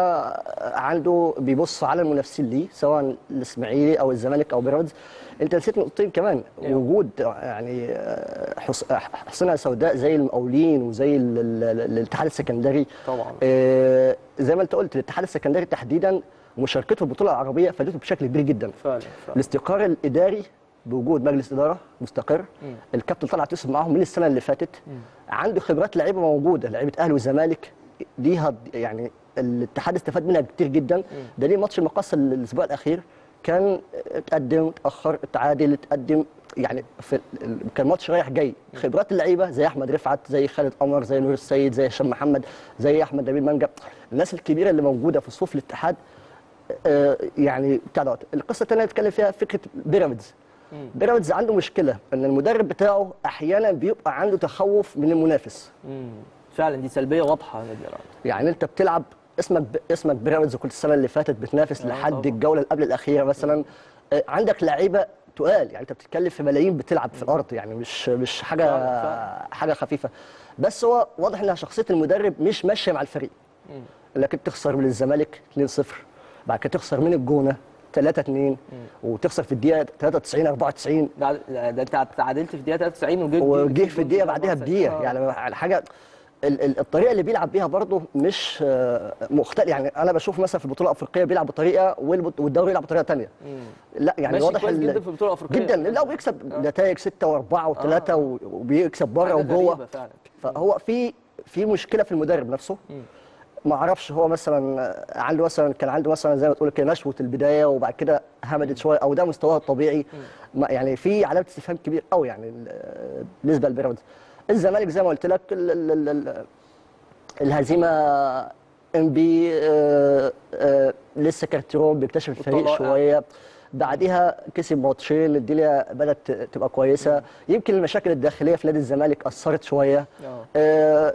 يبقى عنده بيبص على المنافسين ليه سواء الاسماعيلي او الزمالك او بيراميدز انت نسيت نقطتين كمان أيوة. وجود يعني آه، حص- حصنها سوداء زي المقاولين وزي ال- ال- ال- الاتحاد السكندري طبعا آه، زي ما انت قلت الاتحاد السكندري تحديدا مشاركته في البطوله العربيه فادته بشكل كبير جدا فعلا فعلا الاستقرار الاداري بوجود مجلس اداره مستقر مم. الكابتن طلعت يوسف معاهم من السنه اللي فاتت عنده خبرات لعيبه موجوده لعيبه اهلي والزمالك ليها يعني الاتحاد استفاد منها كتير جدا دليل ماتش المقصه الاسبوع الاخير كان اتقدم اتاخر اتعادل اتقدم يعني في ال- كان ماتش رايح جاي خبرات اللعيبه زي احمد رفعت زي خالد قمر زي نور السيد زي هشام محمد زي احمد نبيل منجا الناس الكبيره اللي موجوده في صفوف الاتحاد آه، يعني بتاع دوت القصه الثانيه اللي بتكلم فيها فكره بيراميدز بيراميدز عنده مشكله ان المدرب بتاعه احيانا بيبقى عنده تخوف من المنافس مم. فعلا دي سلبيه واضحه يا نادي الأهلي. يعني انت بتلعب اسمك ب... اسمك بيراميدز وكنت السنه اللي فاتت بتنافس آه لحد طبعا. الجوله اللي قبل الاخيره مثلا آه، عندك لعيبه تقال يعني انت بتتكلم في ملايين بتلعب في الارض يعني مش مش حاجه فعلا، فعلا. حاجه خفيفه بس هو واضح ان شخصيه المدرب مش ماشيه مع الفريق لكن تخسر من الزمالك 2-0 بعد كده تخسر من الجونه 3-2 وتخسر في الدقيقه 93 94 ده ده انت تعادلت في الدقيقه 93 وجيت وجه في الدقيقه بعدها بدقيقه آه. يعني على حاجه ال- ال- الطريقه اللي بيلعب بيها برضه مش آه، مختلف يعني انا بشوف مثلا في البطوله الافريقيه بيلعب بطريقه والبط- والدوري يلعب بطريقه ثانيه لا يعني ماشي واضح كويس ال- جدا في البطوله الافريقيه جدا لا وبيكسب نتائج 6 و4 و3 آه. وبيكسب بره حاجة وجوه غريبة فعلا فهو في في مشكله في المدرب نفسه ما اعرفش هو مثلا عنده مثلا كان عنده مثلا زي ما تقول كده نشوه البدايه وبعد كده همدت شويه او ده مستواه الطبيعي ما يعني في علامه استفهام كبير قوي يعني ال- بالنسبه لبيراميدز الزمالك زي ما قلت لك ال ال ال ال الهزيمه ام بي آه آه لسه كارتيرون بيكتشف الفريق وطلائع. شويه بعدها كسب ماتشين الدنيا بدات تبقى كويسه يمكن المشاكل الداخليه في نادي الزمالك اثرت شويه آه. آه،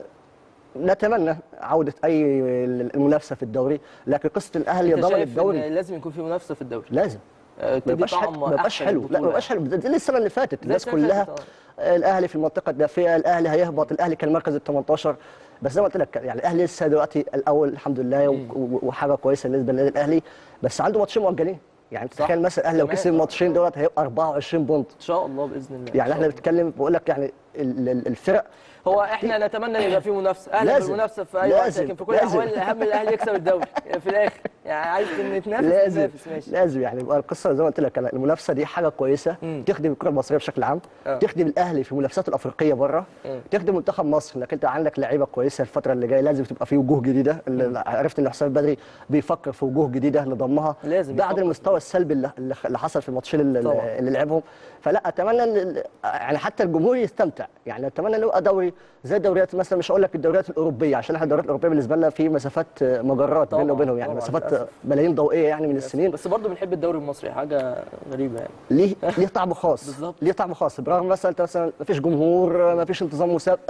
نتمنى عوده اي المنافسه في الدوري لكن قصه الاهلي انت ضمن شايف الدوري ان لازم يكون في منافسه في الدوري لازم آه، ما تدي يبقاش حلو طعم ما يبقاش أحسن حلو لا للبطولة ما يبقاش حلو ده- دي السنه اللي فاتت الناس السنة اللي كلها فاتت، آه، الاهلي في المنطقه الدافئه الاهلي هيهبط الاهلي كان المركز ال 18 بس زي ما قلت لك يعني الاهلي لسه دلوقتي الاول الحمد لله و- و- وحاجه كويسه بالنسبه للنادي الاهلي بس عنده ماتشين مؤجلين يعني صح. تخيل مثلا الاهلي لو كمان، كسب آه. الماتشين دولت هيبقى 24 بونت ان شاء الله باذن الله إن يعني شاء احنا الله. بنتكلم بقول لك يعني ال- ال- الفرق هو احنا نتمنى ان يبقى في منافسه اهلا لازم. بالمنافسه في اي وقت لازم. لكن في كل لازم. الاحوال الاهم الاهلي يكسب الدوري في الاخر يعني عايز نتنافس لازم نتنافس ماشي لازم يعني يبقى القصه زي ما قلت لك أنا المنافسه دي حاجه كويسه مم. تخدم الكره المصريه بشكل عام آه. تخدم الاهلي في المنافسات الافريقيه بره مم. تخدم منتخب مصر انك انت عندك لعيبه كويسه الفتره اللي جايه لازم تبقى في وجوه جديده اللي عرفت ان حسام بدري بيفكر في وجوه جديده لضمها لازم بعد يفكر. المستوى السلبي اللي, اللي حصل في الماتشين اللي, طبعا. اللي لعبهم فلا اتمنى ان يعني حتى الجمهور يستمتع يعني اتمنى انه يبقى دوري زي الدوريات مثلا مش هقول لك الدوريات الاوروبيه عشان احنا الدوريات الاوروبيه بالنسبه لنا في مسافات مجرات طبعا، بيننا وبينهم يعني طبعا، مسافات للأسف. ملايين ضوئيه يعني من السنين بس برضه بنحب الدوري المصري حاجه غريبه يعني ليه ليه طعم خاص بالظبط. ليه طعم خاص برغم مثلا انت مثلا ما فيش جمهور ما فيش انتظام مسابقه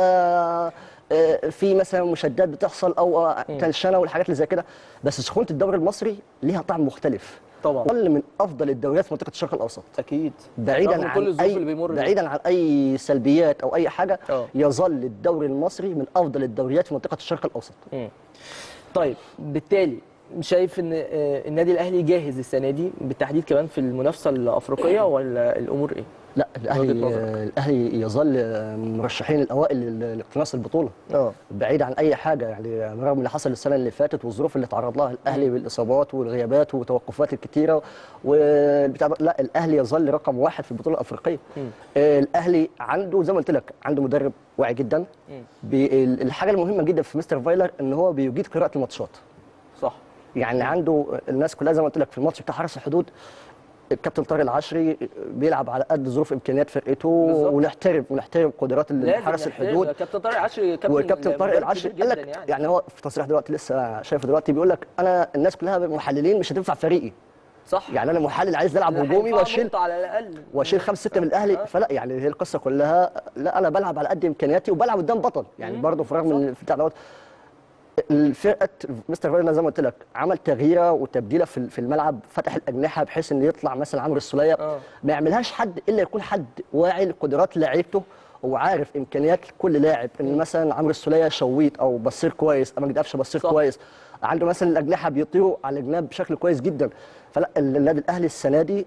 آه، في مثلا مشادات بتحصل او آه، تنشنه والحاجات اللي زي كده بس سخونه الدوري المصري ليها طعم مختلف طبعا ظل من افضل الدوريات في منطقه الشرق الاوسط اكيد بعيدا رغم عن كل الظروف اي اللي بيمر بيها. بعيدا عن اي سلبيات او اي حاجه اه. يظل الدوري المصري من افضل الدوريات في منطقه الشرق الاوسط مم. طيب بالتالي شايف ان آه، النادي الاهلي جاهز السنه دي بالتحديد كمان في المنافسه الافريقيه ولا الامور ايه؟ لا وجهة الاهلي نظرك. الاهلي يظل مرشحين الاوائل لل- لاقتناص البطوله اه بعيد عن اي حاجه يعني رغم اللي حصل السنه اللي فاتت والظروف اللي تعرض لها الاهلي بالاصابات والغيابات والتوقفات الكتيره والبتاع ده، لا الاهلي يظل رقم واحد في البطوله الافريقيه مم. آه، الاهلي عنده زي ما قلت لك عنده مدرب واعي جدا مم. بي- ال- الحاجه المهمه جدا في مستر فايلر ان هو بيجيد قراءه الماتشات صح يعني عنده الناس كلها زي ما قلت لك في الماتش بتاع حرس الحدود الكابتن طارق العشري بيلعب على قد ظروف امكانيات فرقته بالظبط. ونحترم ونحترم قدرات لازم حارس نحترم. الحدود كابتن طارق العشري كابتن والكابتن طارق مدرب العشري كبير قال جداً لك يعني. هو في تصريح دلوقتي لسه شايفه دلوقتي بيقول لك انا الناس كلها محللين مش هتنفع فريقي صح يعني انا محلل عايز العب اللي هجومي هينفع واشيل نقطة على الاقل واشيل خمس سته من الاهلي فلا يعني هي القصه كلها لا انا بلعب على قد امكانياتي وبلعب قدام بطل يعني برضه في رغم ان بتاع دوت الفرقه مستر فايلر زي ما قلت لك عمل تغييره وتبديله في في الملعب فتح الاجنحه بحيث ان يطلع مثلا عمرو السوليه آه. ما يعملهاش حد الا يكون حد واعي لقدرات لعيبته وعارف امكانيات كل لاعب ان مثلا عمرو السوليه شويط او بصير كويس امجد قفشه بصير صح. كويس عنده مثلا الاجنحه بيطيروا على الجناب بشكل كويس جدا فلا النادي الاهلي السنه دي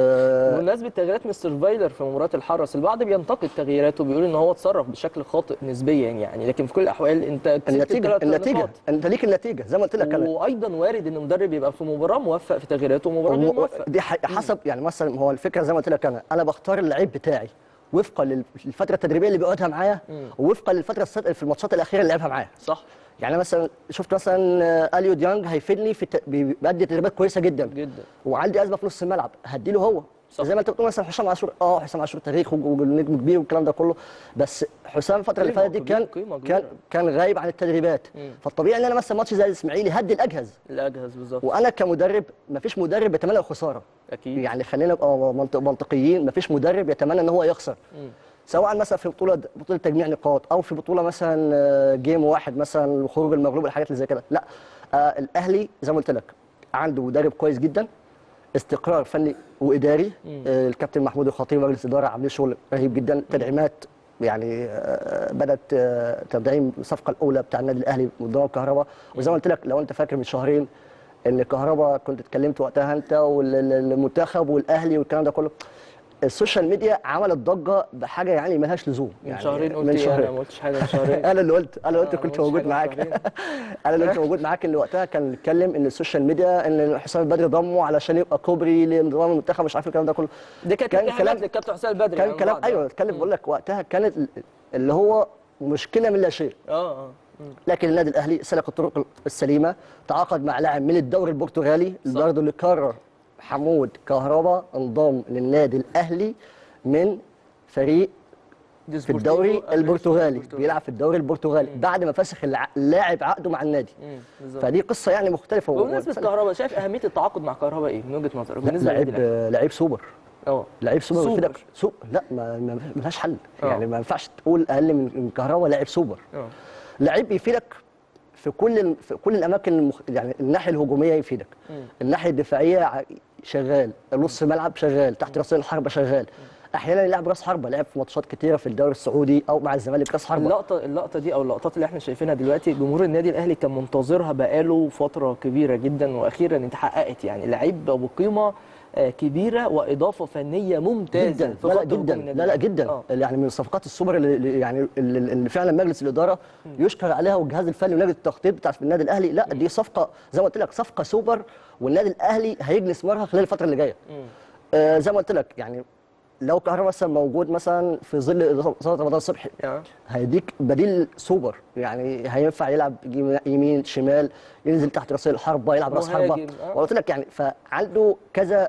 آه بمناسبه تغييرات مستر فايلر في مباراه الحرس البعض بينتقد تغييراته بيقول ان هو اتصرف بشكل خاطئ نسبيا يعني لكن في كل الاحوال انت كسبت النتيجه الثلاث النتيجه نقاط. انت ليك النتيجه زي ما قلت لك انا وايضا وارد ان مدرب يبقى في مباراه موفق في تغييراته ومباراه غير هو- موفق دي ح- حسب يعني مثلا هو الفكره زي ما قلت لك انا انا بختار اللعيب بتاعي وفقا لل- للفتره التدريبيه اللي بيقعدها معايا ووفقا للفتره الس- في الماتشات الاخيره اللي لعبها معايا صح يعني أنا مثلا شفت مثلا آه، اليو ديانج هيفيدني في الت- بي- بيأدي تدريبات كويسه جدا جدا وعندي ازمه في نص الملعب هديله هو صح. زي ما انت بتقول مثلا حسام عاشور اه حسام عاشور تاريخ وج- ونجم كبير والكلام ده كله بس حسام الفتره اللي قيمة فاتت دي كبيرة، كان قيمة كان كبيرة. كان غايب عن التدريبات فالطبيعي ان انا مثلا ماتش زي الاسماعيلي هدي الاجهز الاجهز بالظبط وانا كمدرب مفيش مدرب بيتمنى الخساره اكيد يعني خلينا نبقى منطق منطقيين مفيش مدرب يتمنى ان هو يخسر سواء مثلا في بطوله بطوله تجميع نقاط او في بطوله مثلا آه، جيم واحد مثلا خروج المغلوب الحاجات اللي زي كده لا آه الاهلي زي ما قلت لك عنده مدرب كويس جدا استقرار فني واداري آه الكابتن محمود الخطيب مجلس الاداره عاملين شغل رهيب جدا تدعيمات يعني آه بدات آه تدعيم الصفقه الاولى بتاع النادي الاهلي قدام الكهرباء وزي ما قلت لك لو انت فاكر من شهرين ان الكهرباء كنت اتكلمت وقتها انت والمنتخب والاهلي والكلام ده كله السوشيال ميديا عملت ضجه بحاجه يعني ملهاش لزوم من يعني شهرين قلت من ايه انا شهرين ما قلتش حاجه من شهرين انا اللي قلت انا اللي قلت آه، كنت ما قلتش موجود حاجة معاك شهرين. انا اللي كنت موجود معاك اللي وقتها كان بيتكلم ان السوشيال ميديا ان حسام البدري ضمه علشان يبقى كوبري لنظام المنتخب مش عارف الكلام ده كله دي كانت كان اتهامات كلام للكابتن حسام البدري كان عن كلام بعض. ايوه اتكلم بقول لك وقتها كانت ال- اللي هو مشكله من لا شيء اه اه مم. لكن النادي الاهلي سلك الطرق السليمه تعاقد مع لاعب من الدوري البرتغالي برضه اللي قرر حمود كهربا انضم للنادي الاهلي من فريق دي في الدوري سبورتيفو البرتغالي أتلتيكو بيلعب في الدوري البرتغالي بعد ما فسخ الع- اللاعب عقده مع النادي مم، بالظبط. فدي قصه يعني مختلفه بمناسبه و- كهرباء شايف اهميه التعاقد مع كهرباء ايه من وجهه نظرك بالنسبه لعيب للنادي الأهلي؟ لعيب سوبر اه لعيب سوبر, سوبر. سوبر. سوبر لا ما ما ما لهاش حل آه. يعني ما ينفعش تقول اقل من من كهربا لاعب سوبر اه لعيب بيفيدك في كل ال- في كل الاماكن المخ... يعني الناحيه الهجوميه يفيدك الناحيه الدفاعيه ع- شغال نص ملعب شغال تحت راسين الحربه شغال احيانا يلعب راس حربه لعب في ماتشات كتيره في الدوري السعودي او مع الزمالك راس حربه اللقطه اللقطه دي او اللقطات اللي احنا شايفينها دلوقتي جمهور النادي الاهلي كان منتظرها بقاله فتره كبيره جدا واخيرا اتحققت يعني لعيب بقيمه آه، كبيره واضافه فنيه ممتازه جدا في لا لا خط هجوم جدا النادي لا لا الأهلي. جدا آه. يعني من صفقات السوبر اللي اللي يعني اللي اللي فعلا مجلس الاداره يشكر عليها والجهاز الفني ولجنه التخطيط بتاع النادي الاهلي لا دي صفقه زي ما قلت لك صفقه سوبر والنادي الاهلي هيجني ثمارها خلال الفتره اللي جايه آه زي ما قلت لك يعني لو كهربا مثلا موجود مثلا في ظل اصابه رمضان صبحي آه. هيديك بديل سوبر يعني هينفع يلعب يم- يمين شمال ينزل تحت راسي الحربه يلعب راس حربه مهاجم، آه. وقلت لك يعني فعنده كذا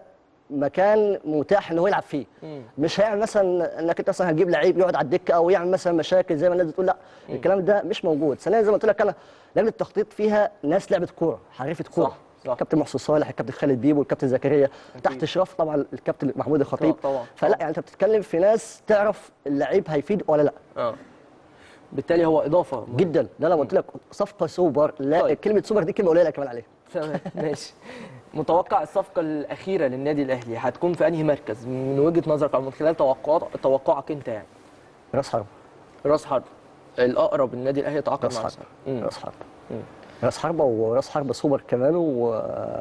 مكان متاح ان هو يلعب فيه مش هيعمل مثلا انك انت مثلا هتجيب لعيب يقعد على الدكه او يعمل مثلا مشاكل زي ما الناس بتقول لا الكلام ده مش موجود ثانيا زي ما قلت لك انا لجنه التخطيط فيها ناس لعبت كوره حريفه كوره صح، صح. الكابتن محسن صالح الكابتن خالد بيبو الكابتن زكريا تحت اشراف طبعا الكابتن محمود الخطيب طبعا، فلا طبعا. يعني انت بتتكلم في ناس تعرف اللعيب هيفيد ولا لا اه بالتالي هو اضافه جدا لا لا قلت لك صفقه سوبر لا طيب. كلمه سوبر دي كلمه قليله كمان عليها تمام ماشي متوقع الصفقه الاخيره للنادي الاهلي هتكون في انهي مركز من وجهه نظرك او من خلال توقعات توقعك انت يعني راس حرب راس حرب الاقرب النادي الاهلي يتعاقد راس مع حرب مم. راس حرب راس حربه وراس حربه سوبر كمان و...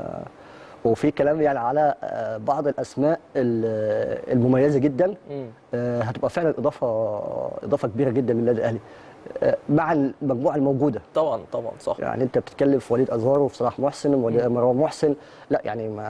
وفي كلام يعني على آه، بعض الاسماء ال- المميزه جدا مم. آه، هتبقى فعلا اضافه اضافه كبيره جدا للنادي الاهلي آه، مع المجموعه الموجوده طبعا طبعا صح يعني انت بتتكلم في وليد ازهار وفي صلاح محسن ومروان محسن لا يعني ما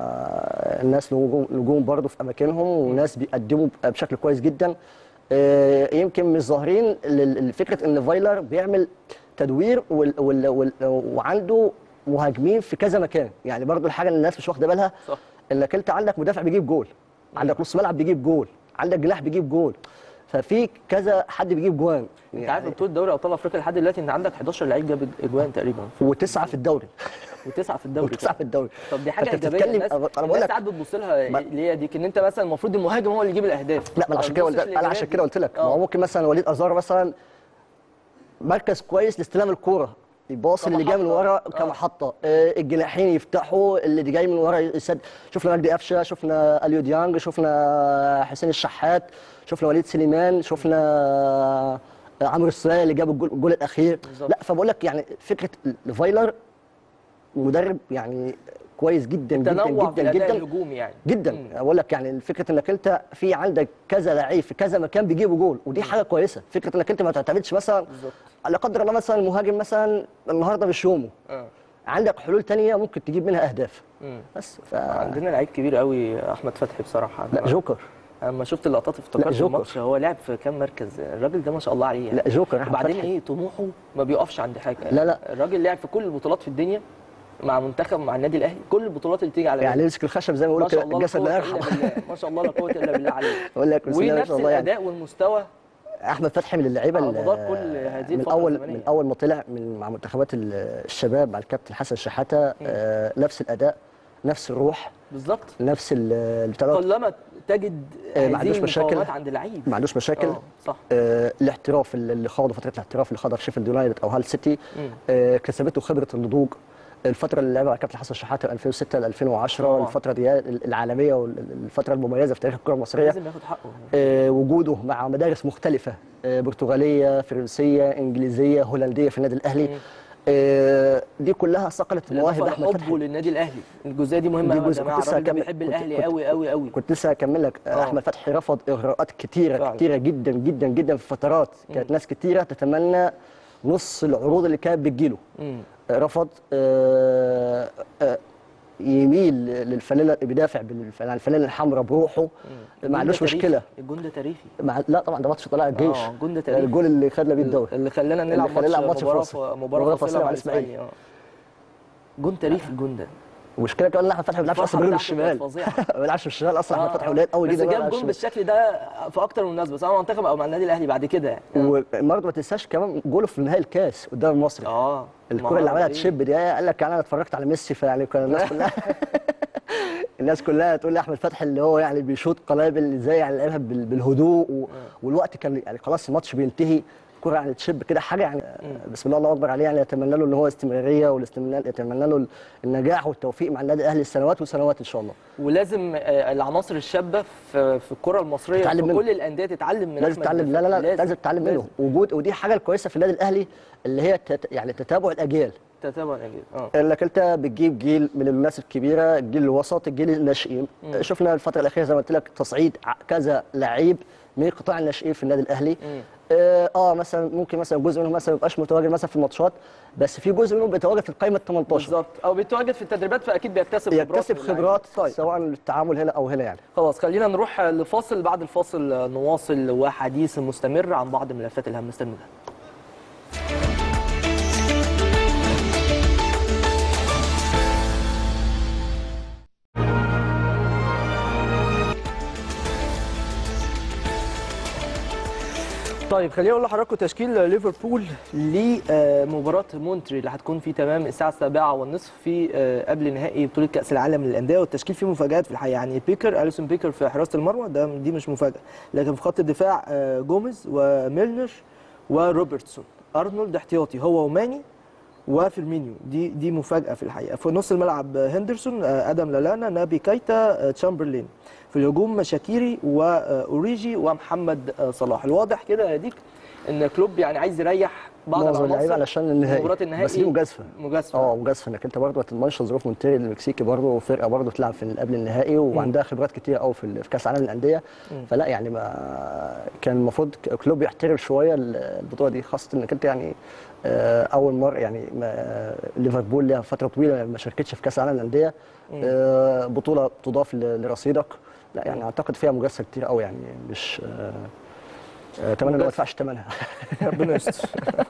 الناس نجوم نجوم برضه في اماكنهم وناس بيقدموا بشكل كويس جدا آه، يمكن مش ظاهرين لل- لفكره ان فايلر بيعمل تدوير وال وال وال وعنده مهاجمين في كذا مكان يعني برضه الحاجه اللي الناس مش واخده بالها صح. انك انت عندك مدافع بيجيب جول عندك نص ملعب بيجيب جول عندك جناح بيجيب جول ففي كذا حد بيجيب جوان انت عارف بطوله دوري ابطال افريقيا لحد دلوقتي انت عندك 11 لعيب جاب اجوان تقريبا وتسعه في الدوري وتسعه في الدوري وتسعه في الدوري طب دي حاجه فأنت ايجابيه بتتكلم- الناس أنا بقول الناس لك- ساعات بتبص لها ما- اللي هي دي ان انت مثلا المفروض المهاجم هو اللي يجيب الاهداف لا ما أنا عشان كده قلت ما تبصش انا عشان كده قلت لك ما آه. هو ممكن مثلا وليد ازار مثلا مركز كويس لاستلام الكوره يباصي اللي جاي من كمحطة. ورا آه. كمحطه آه، الجناحين يفتحوا اللي جاي من ورا يسد شفنا مجدي قفشه شفنا اليو ديانج شفنا حسين الشحات شفنا وليد سليمان شفنا آه، عمرو السوليه اللي جاب الجول, الجول الاخير بالظبط. لا فبقول لك يعني فكره فايلر مدرب يعني كويس جدا جدا تنوع في جدا الاداء جدا الهجومي يعني جدا مم. اقول لك يعني فكره انك انت في عندك كذا لعيب في كذا مكان بيجيبوا جول ودي حاجه كويسه فكره انك انت ما تعتمدش مثلا بالظبط لا قدر الله مثلا المهاجم مثلا النهارده مش يومه اه عندك حلول تانية ممكن تجيب منها اهداف مم. بس ف عندنا لعيب كبير قوي احمد فتحي بصراحه لا جوكر أنا لما شفت اللقطات افتكرت جوكر. الماتش هو لعب في كام مركز الراجل ده ما شاء الله عليه يعني. لا جوكر احمد وبعدين فتحي ايه طموحه ما بيقفش عند حاجه لا، لا. الراجل لعب في كل البطولات في الدنيا مع منتخب مع النادي الاهلي كل البطولات اللي بتيجي على يعني بالك. يمسك الخشب زي ما ما بيقولوا شاء كده الله لا الجسد قوة لا إلا يرحم بالله. ما شاء الله لا قوه الا بالله عليه اقول لك بسم الله ما ونفس شاء الله يعني الاداء والمستوى احمد فتحي من اللعيبه على اللي- مدار كل هذه من الفترة اول الزمنية. من اول ما طلع من مع منتخبات ال- الشباب مع الكابتن حسن شحاته آه نفس الاداء نفس الروح بالظبط نفس ال- البتاع دوت. قلما تجد آه، ما هذه عندوش مشاكل. المقاومات عند لعيب ما عندوش مشاكل اه صح آه، الاحتراف اللي اللي خاضه فتره الاحتراف اللي خاضها في شيفيلد يونايتد او هال سيتي مم. آه، كسبته خبره النضوج الفتره اللي لعبها كابتن حسن شحاته من 2006 ل 2010 طبعا. الفتره دي العالميه والفتره المميزه في تاريخ الكره المصريه لازم ياخد حقه آه، وجوده مع مدارس مختلفه آه، برتغاليه فرنسيه انجليزيه هولنديه في النادي الاهلي مم. آه، دي كلها صقلت مواهب بالإضافة احمد لحبه فتحي للنادي الاهلي الجزئيه دي مهمه دي قوي يا جزء جماعه كنت لسه الراجل ده هكمل- بيحب كنت- الاهلي كنت- قوي قوي قوي كنت لسه هكمل لك آه. احمد فتحي رفض اغراءات كتيره فعلا. كتيره جدا جدا جدا في فترات كانت ناس كتيره تتمنى نص العروض اللي كانت بتجيله مم. رفض آه، آه، يميل للفانيلا بيدافع بالف- عن الفانيلا الحمراء بروحه ما الجون عندوش ده تاريخي. مشكله الجون ده تاريخي مع لا طبعا ده ماتش طلائع الجيش اه الجون ده تاريخي الجول اللي خدنا بيه الدوري اللي خلانا نلعب اللي خلانا نلعب ماتش ماتش مباراه فاصل. مباراه مباراة فاصله فاصلة مع مع الاسماعيلي اه جون تاريخي الجون ده المشكله كمان ان احمد فتحي ما بيلعبش الفرحة اصلا غير بتاعته كانت بالشمال فظيعة. ما بيلعبش بالشمال اصلا احمد آه، فتحي آه. قليل قوي بس جدا جاب بيلعب جون بالشمال. بالشكل ده في اكتر من مناسبه سواء مع المنتخب او مع النادي الاهلي بعد كده يعني وبرضه ما تنساش كمان جوله في نهائي الكاس قدام المصري اه الكره اللي عملها إيه؟ تشيب دي قال لك انا اتفرجت على ميسي فيعني كان الناس كلها الناس كلها تقول لي احمد فتحي اللي هو يعني بيشوط قنابل ازاي يعني لعبها بال- بالهدوء و... والوقت كان يعني خلاص الماتش بينتهي كرة يعني تشيب كده حاجه يعني بسم الله الله اكبر عليه يعني اتمنى له ان هو استمراريه والاستمرار اتمنى له النجاح والتوفيق مع النادي الاهلي السنوات وسنوات ان شاء الله ولازم آه، العناصر الشابه في في الكره المصريه تتعلم في منه. كل الانديه تتعلم من لازم أحمد تتعلم لا لا لا لازم لازم تتعلم منه لازم. وجود ودي حاجه الكويسه في النادي الاهلي اللي هي تت... يعني تتابع الاجيال تتابع الأجيال. اه انك انت بتجيب جيل من الناس الكبيره الجيل الوسط الجيل الناشئين شفنا الفتره الاخيره زي ما قلت لك تصعيد ع- كذا لعيب من قطاع الناشئين في النادي الاهلي اه, آه مثلا ممكن مثلا جزء منهم مثلا ما يبقاش متواجد مثلا في الماتشات بس في جزء منهم بيتواجد في القائمه 18 بالظبط او بيتواجد في التدريبات فاكيد بيكتسب خبرات يكتسب من اللعيبة. خبرات طيب سواء للتعامل هنا او هنا يعني خلاص خلينا نروح لفاصل بعد الفاصل نواصل وحديث مستمر عن بعض الملفات الهامه استنونا طيب خليني اقول لحضراتكم تشكيل ليفربول لمباراه مونتري اللي هتكون في تمام الساعه السابعة والنصف في آه، قبل نهائي بطوله كاس العالم للانديه والتشكيل فيه مفاجات في الحقيقه يعني بيكر اليسون بيكر في حراسه المرمى ده دي مش مفاجاه لكن في خط الدفاع آه، جوميز وميلنر وروبرتسون ارنولد احتياطي هو وماني وفيرمينيو دي دي مفاجاه في الحقيقه في نص الملعب آه، هندرسون آه، ادم لالانا نابي كايتا آه، تشامبرلين في الهجوم شاكيري واوريجي ومحمد آه، صلاح الواضح كده يا ديك ان كلوب يعني عايز يريح بعض معظم اللعيبه العناصر علشان النهائي مباراه النهائي بس دي مجازفه مجازفه اه مجازفه انك انت برضه ما تضمنش ظروف مونتيري المكسيكي برضه فرقه برضه تلعب في قبل النهائي وعندها خبرات كتير قوي في في كاس العالم للانديه فلا يعني ما كان المفروض كلوب يحترم شويه البطوله دي خاصه انك انت يعني آه، اول مره يعني ما ليفربول لها فتره طويله ما شاركتش في كاس العالم للانديه آه، بطوله تضاف ل- لرصيدك لا يعني اعتقد فيها مجازفه كتير قوي يعني مش آه، اتمنى انه ما يدفعش ثمنها ربنا يستر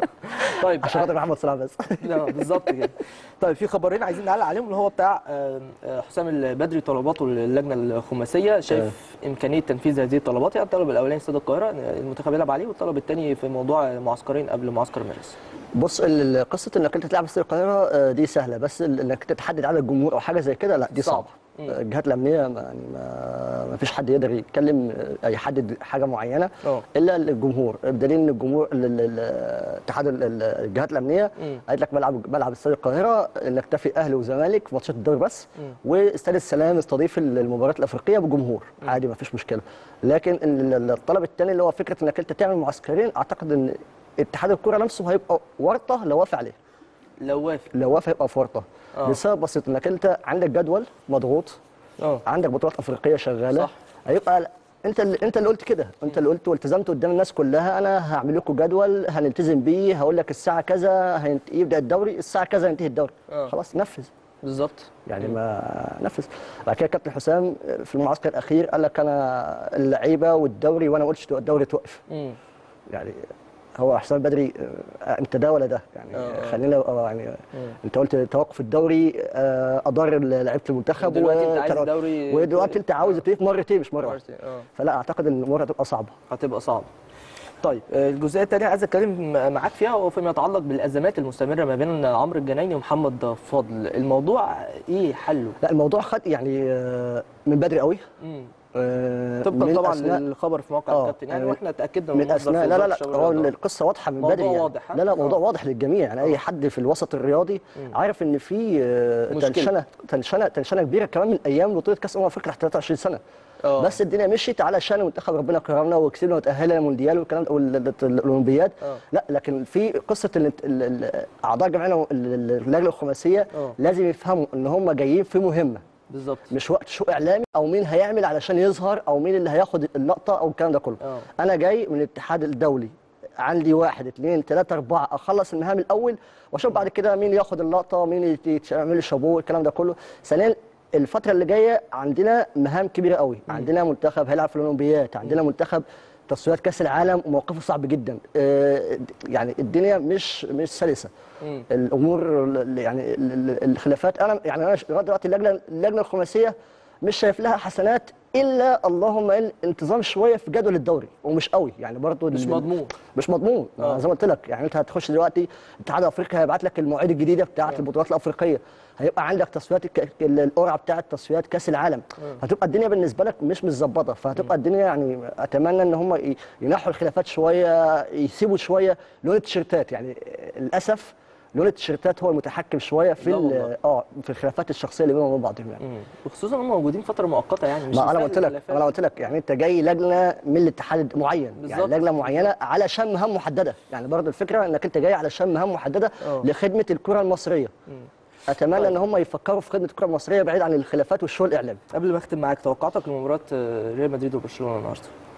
طيب عشان خاطر محمد صلاح بس لا بالظبط كده طيب في خبرين عايزين نعلق عليهم اللي هو بتاع آه، آه، حسام البدري طلباته للجنه الخماسيه شايف امكانيه تنفيذ هذه الطلبات يعني الطلب الاولاني استاد القاهره المنتخب يلعب عليه والطلب الثاني في موضوع معسكرين قبل معسكر مارس بص ال- ال- قصه انك انت تلعب في استاد القاهره آه، دي سهله بس ال- انك انت تحدد عدد الجمهور او حاجه زي كده لا دي صعب. صعبه آه، الجهات الامنيه ما يعني ما, ما فيش حد يقدر يتكلم آه، يحدد حاجه معينه اه. الا الجمهور بدليل ان الجمهور ال- ال- ال- اتحاد ال- ال- الجهات الامنيه مم. قالت لك ملعب ملعب استاد القاهره نكتفي اهلي وزمالك في ماتشات الدوري بس واستاد السلام يستضيف ال- المباريات الافريقيه بجمهور عادي ما فيش مشكله لكن ال- ال- الطلب الثاني اللي هو فكره انك انت تعمل معسكرين اعتقد ان اتحاد الكره نفسه هيبقى ورطه لو وافق عليه لو وافق لو وافق يبقى في ورطه آه. لسبب بسيط انك انت عندك جدول مضغوط اه عندك بطولات افريقيه شغاله صح. هيبقى انت اللي انت اللي قلت كده انت اللي قلت والتزمت قدام الناس كلها انا هعمل لكم جدول هنلتزم بيه هقول لك الساعه كذا هينت- يبدا الدوري الساعه كذا ينتهي الدوري آه. خلاص نفذ بالظبط يعني ما نفذ بعد كده كابتن حسام في المعسكر الاخير قال لك انا اللعيبه والدوري وانا ما قلتش الدوري توقف مم. يعني هو حسام بدري آه، انت ده ولا ده يعني آه. خلينا آه، يعني انت قلت توقف الدوري آه، اضر لعيبه المنتخب ودلوقتي انت عايز وكان- الدوري ودلوقتي انت عاوز تبتدي في مرتين مش مره واحده مرتين، اه فلا اعتقد ان المره هتبقى صعبه هتبقى صعبه طيب آه، الجزئيه الثانيه عايز اتكلم معاك فيها وفيما يتعلق بالازمات المستمره ما بين عمرو الجنايني ومحمد فضل الموضوع ايه حله لا الموضوع خد يعني آه، من بدري قوي مم. آه، طبقا من طبعا أثناء- للخبر في موقع آه، الكابتن يعني آه، واحنا اتاكدنا من مصدر اثناء في لا لا وزارة لا الشباب هو والرياضة. القصه واضحه من موضوع بدري يعني. واضح، ها؟ لا لا موضوع آه. واضح للجميع يعني اي حد في الوسط الرياضي عارف ان في آه، مشكلة. تنشنه تنشنه تنشنه كبيره كمان من ايام بطوله كاس امم افريقيا تحت 23 سنه آه. بس الدنيا مشيت علشان المنتخب ربنا كرمنا وكسبنا وتاهلنا المونديال والكلام ده وال- الاولمبياد آه. لا لكن في قصه ال- ال- ال- اعضاء الجمعيه ال- ال- اللجنه الخماسيه آه. لازم يفهموا ان هم جايين في مهمه بالظبط مش وقت شو اعلامي او مين هيعمل علشان يظهر او مين اللي هياخد اللقطه او الكلام ده كله آه. انا جاي من الاتحاد الدولي عندي واحد اثنين ثلاثة أربعة أخلص المهام الأول وأشوف بعد كده مين ياخد اللقطة مين يت- يت- يعمل لي شابوه الكلام ده كله ثانيا الفترة اللي جاية عندنا مهام كبيرة قوي عندنا منتخب هيلعب في الأولمبيات عندنا منتخب تصفيات كأس العالم وموقفه صعب جدا آه، يعني الدنيا مش مش سلسة مم. الامور ال- يعني ال- ال- الخلافات انا يعني انا لغايه دلوقتي اللجنه اللجنه الخماسيه مش شايف لها حسنات الا اللهم الا انتظام شويه في جدول الدوري ومش قوي يعني برضو مش ال- مضمون. مش مضمون آه. زي ما قلت لك يعني انت هتخش دلوقتي الاتحاد الافريقي هيبعت لك المواعيد الجديده بتاعه البطولات الافريقيه هيبقى عندك تصفيات الك- ال- القرعه بتاعه تصفيات كاس العالم هتبقى الدنيا بالنسبه لك مش متظبطه فهتبقى الدنيا يعني اتمنى ان هم ي- ينحوا الخلافات شويه يسيبوا شويه لون التيشيرتات يعني للاسف لون التيشيرتات هو المتحكم شويه في لا ال- والله. اه في الخلافات الشخصيه اللي بينهم وبين بعضهم يعني مم. وخصوصا هم موجودين فتره مؤقته يعني مش ما انا مستاهل قلت لك الخلافات. انا قلت لك يعني انت جاي لجنه من الاتحاد معين يعني بالظبط. لجنه معينه علشان مهام محدده يعني برضه الفكره انك انت جاي علشان مهام محدده آه. لخدمه الكره المصريه اتمنى ان هم يفكروا في خدمه الكره المصريه بعيد عن الخلافات والشغل الاعلامي قبل ما اختم معاك توقعاتك لمباراه آه، ريال مدريد وبرشلونه النهارده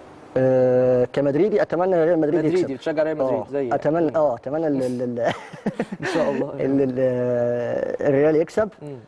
آه كمدريدي اتمنى ريال مدريد مدريدي يكسب بتشجع ريال مدريد آه، زي اتمنى اه اتمنى ال- ال- ال- ان شاء الله ال- ال- الريال يكسب مم.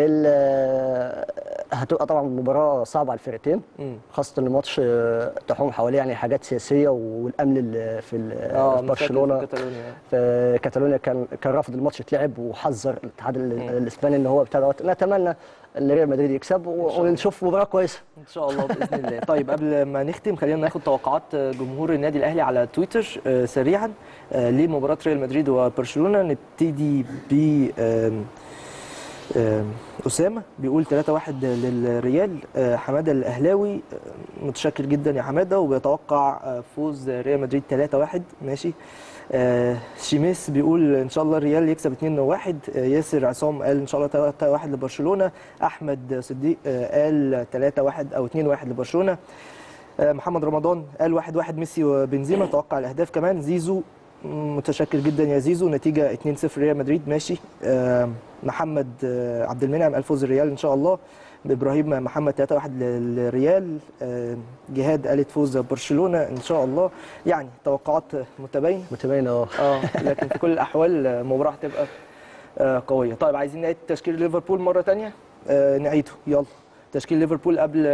ال- هتبقى طبعا مباراه صعبه على الفرقتين مم. خاصه ان الماتش آه، تحوم حواليه يعني حاجات سياسيه والامن ال- في ال- اه في مشاكل برشلونه في كاتالونيا في كاتالونيا كان كان رافض الماتش يتلعب وحذر الاتحاد ال- الاسباني ان هو بتاع دوت نتمنى ان ريال مدريد يكسب و- ونشوف مباراه كويسه ان شاء الله باذن الله طيب قبل ما نختم خلينا ناخد توقعات جمهور النادي الاهلي على تويتر آه، سريعا آه، لمباراه ريال مدريد وبرشلونه نبتدي ب آم، آم، اسامه بيقول 3-1 للريال آه، حماده الاهلاوي آه، متشكر جدا يا حماده وبيتوقع آه، فوز ريال مدريد 3-1 ماشي آه، شيميس بيقول ان شاء الله الريال يكسب 2-1 آه، ياسر عصام قال ان شاء الله 3-1 لبرشلونه احمد صديق آه، قال 3-1 او 2-1 لبرشلونه آه، محمد رمضان قال 1-1 ميسي وبنزيما توقع الاهداف كمان زيزو متشكر جدا يا زيزو نتيجه 2-0 ريال مدريد ماشي آه، محمد آه، عبد المنعم قال فوز الريال ان شاء الله ابراهيم محمد 3-1 للريال آه، جهاد قالت فوز برشلونه ان شاء الله يعني توقعات متباينه متبين اه اه لكن في كل الاحوال آه، المباراه هتبقى آه، قويه طيب عايزين نعيد تشكيل ليفربول مره تانية آه، نعيده يلا تشكيل ليفربول قبل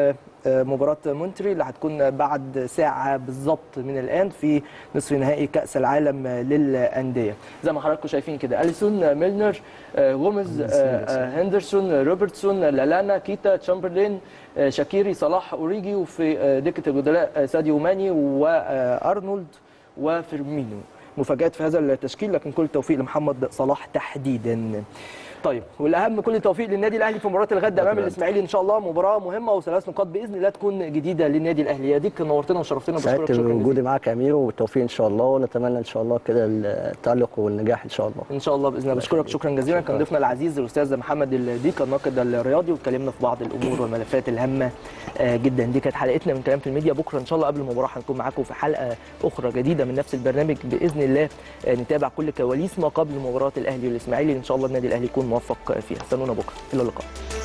آه، مباراه مونتري اللي هتكون بعد ساعه بالظبط من الان في نصف نهائي كاس العالم للانديه زي ما حضراتكم شايفين كده اليسون ميلنر آه، غوميز آه، آه، هندرسون روبرتسون لالانا كيتا تشامبرلين آه، شاكيري صلاح اوريجي وفي آه، دكه البدلاء آه، ساديو ماني وارنولد وفيرمينو مفاجات في هذا التشكيل لكن كل التوفيق لمحمد صلاح تحديدا طيب والاهم كل التوفيق للنادي الاهلي في مباراه الغد امام الاسماعيلي ان شاء الله مباراه مهمه وثلاث نقاط باذن الله تكون جديده للنادي الاهلي يا ديك نورتنا وشرفتنا بشكرك سعدت شكرا بوجودي جزيلا معاك يا امير والتوفيق ان شاء الله ونتمنى ان شاء الله كده التالق والنجاح ان شاء الله ان شاء الله باذن الله بشكرك شكرا جزيلا كان ضيفنا العزيز الاستاذ محمد الديك الناقد الرياضي واتكلمنا في بعض الامور والملفات الهامه آه، جدا دي كانت حلقتنا من كلام في الميديا بكره ان شاء الله قبل المباراه هنكون معاكم في حلقه اخرى جديده من نفس البرنامج باذن الله آه، نتابع كل كواليس ما قبل مباراه الاهلي والاسماعيلي ان شاء الله النادي الاهلي يكون موفق فيها استنونا بكره الى اللقاء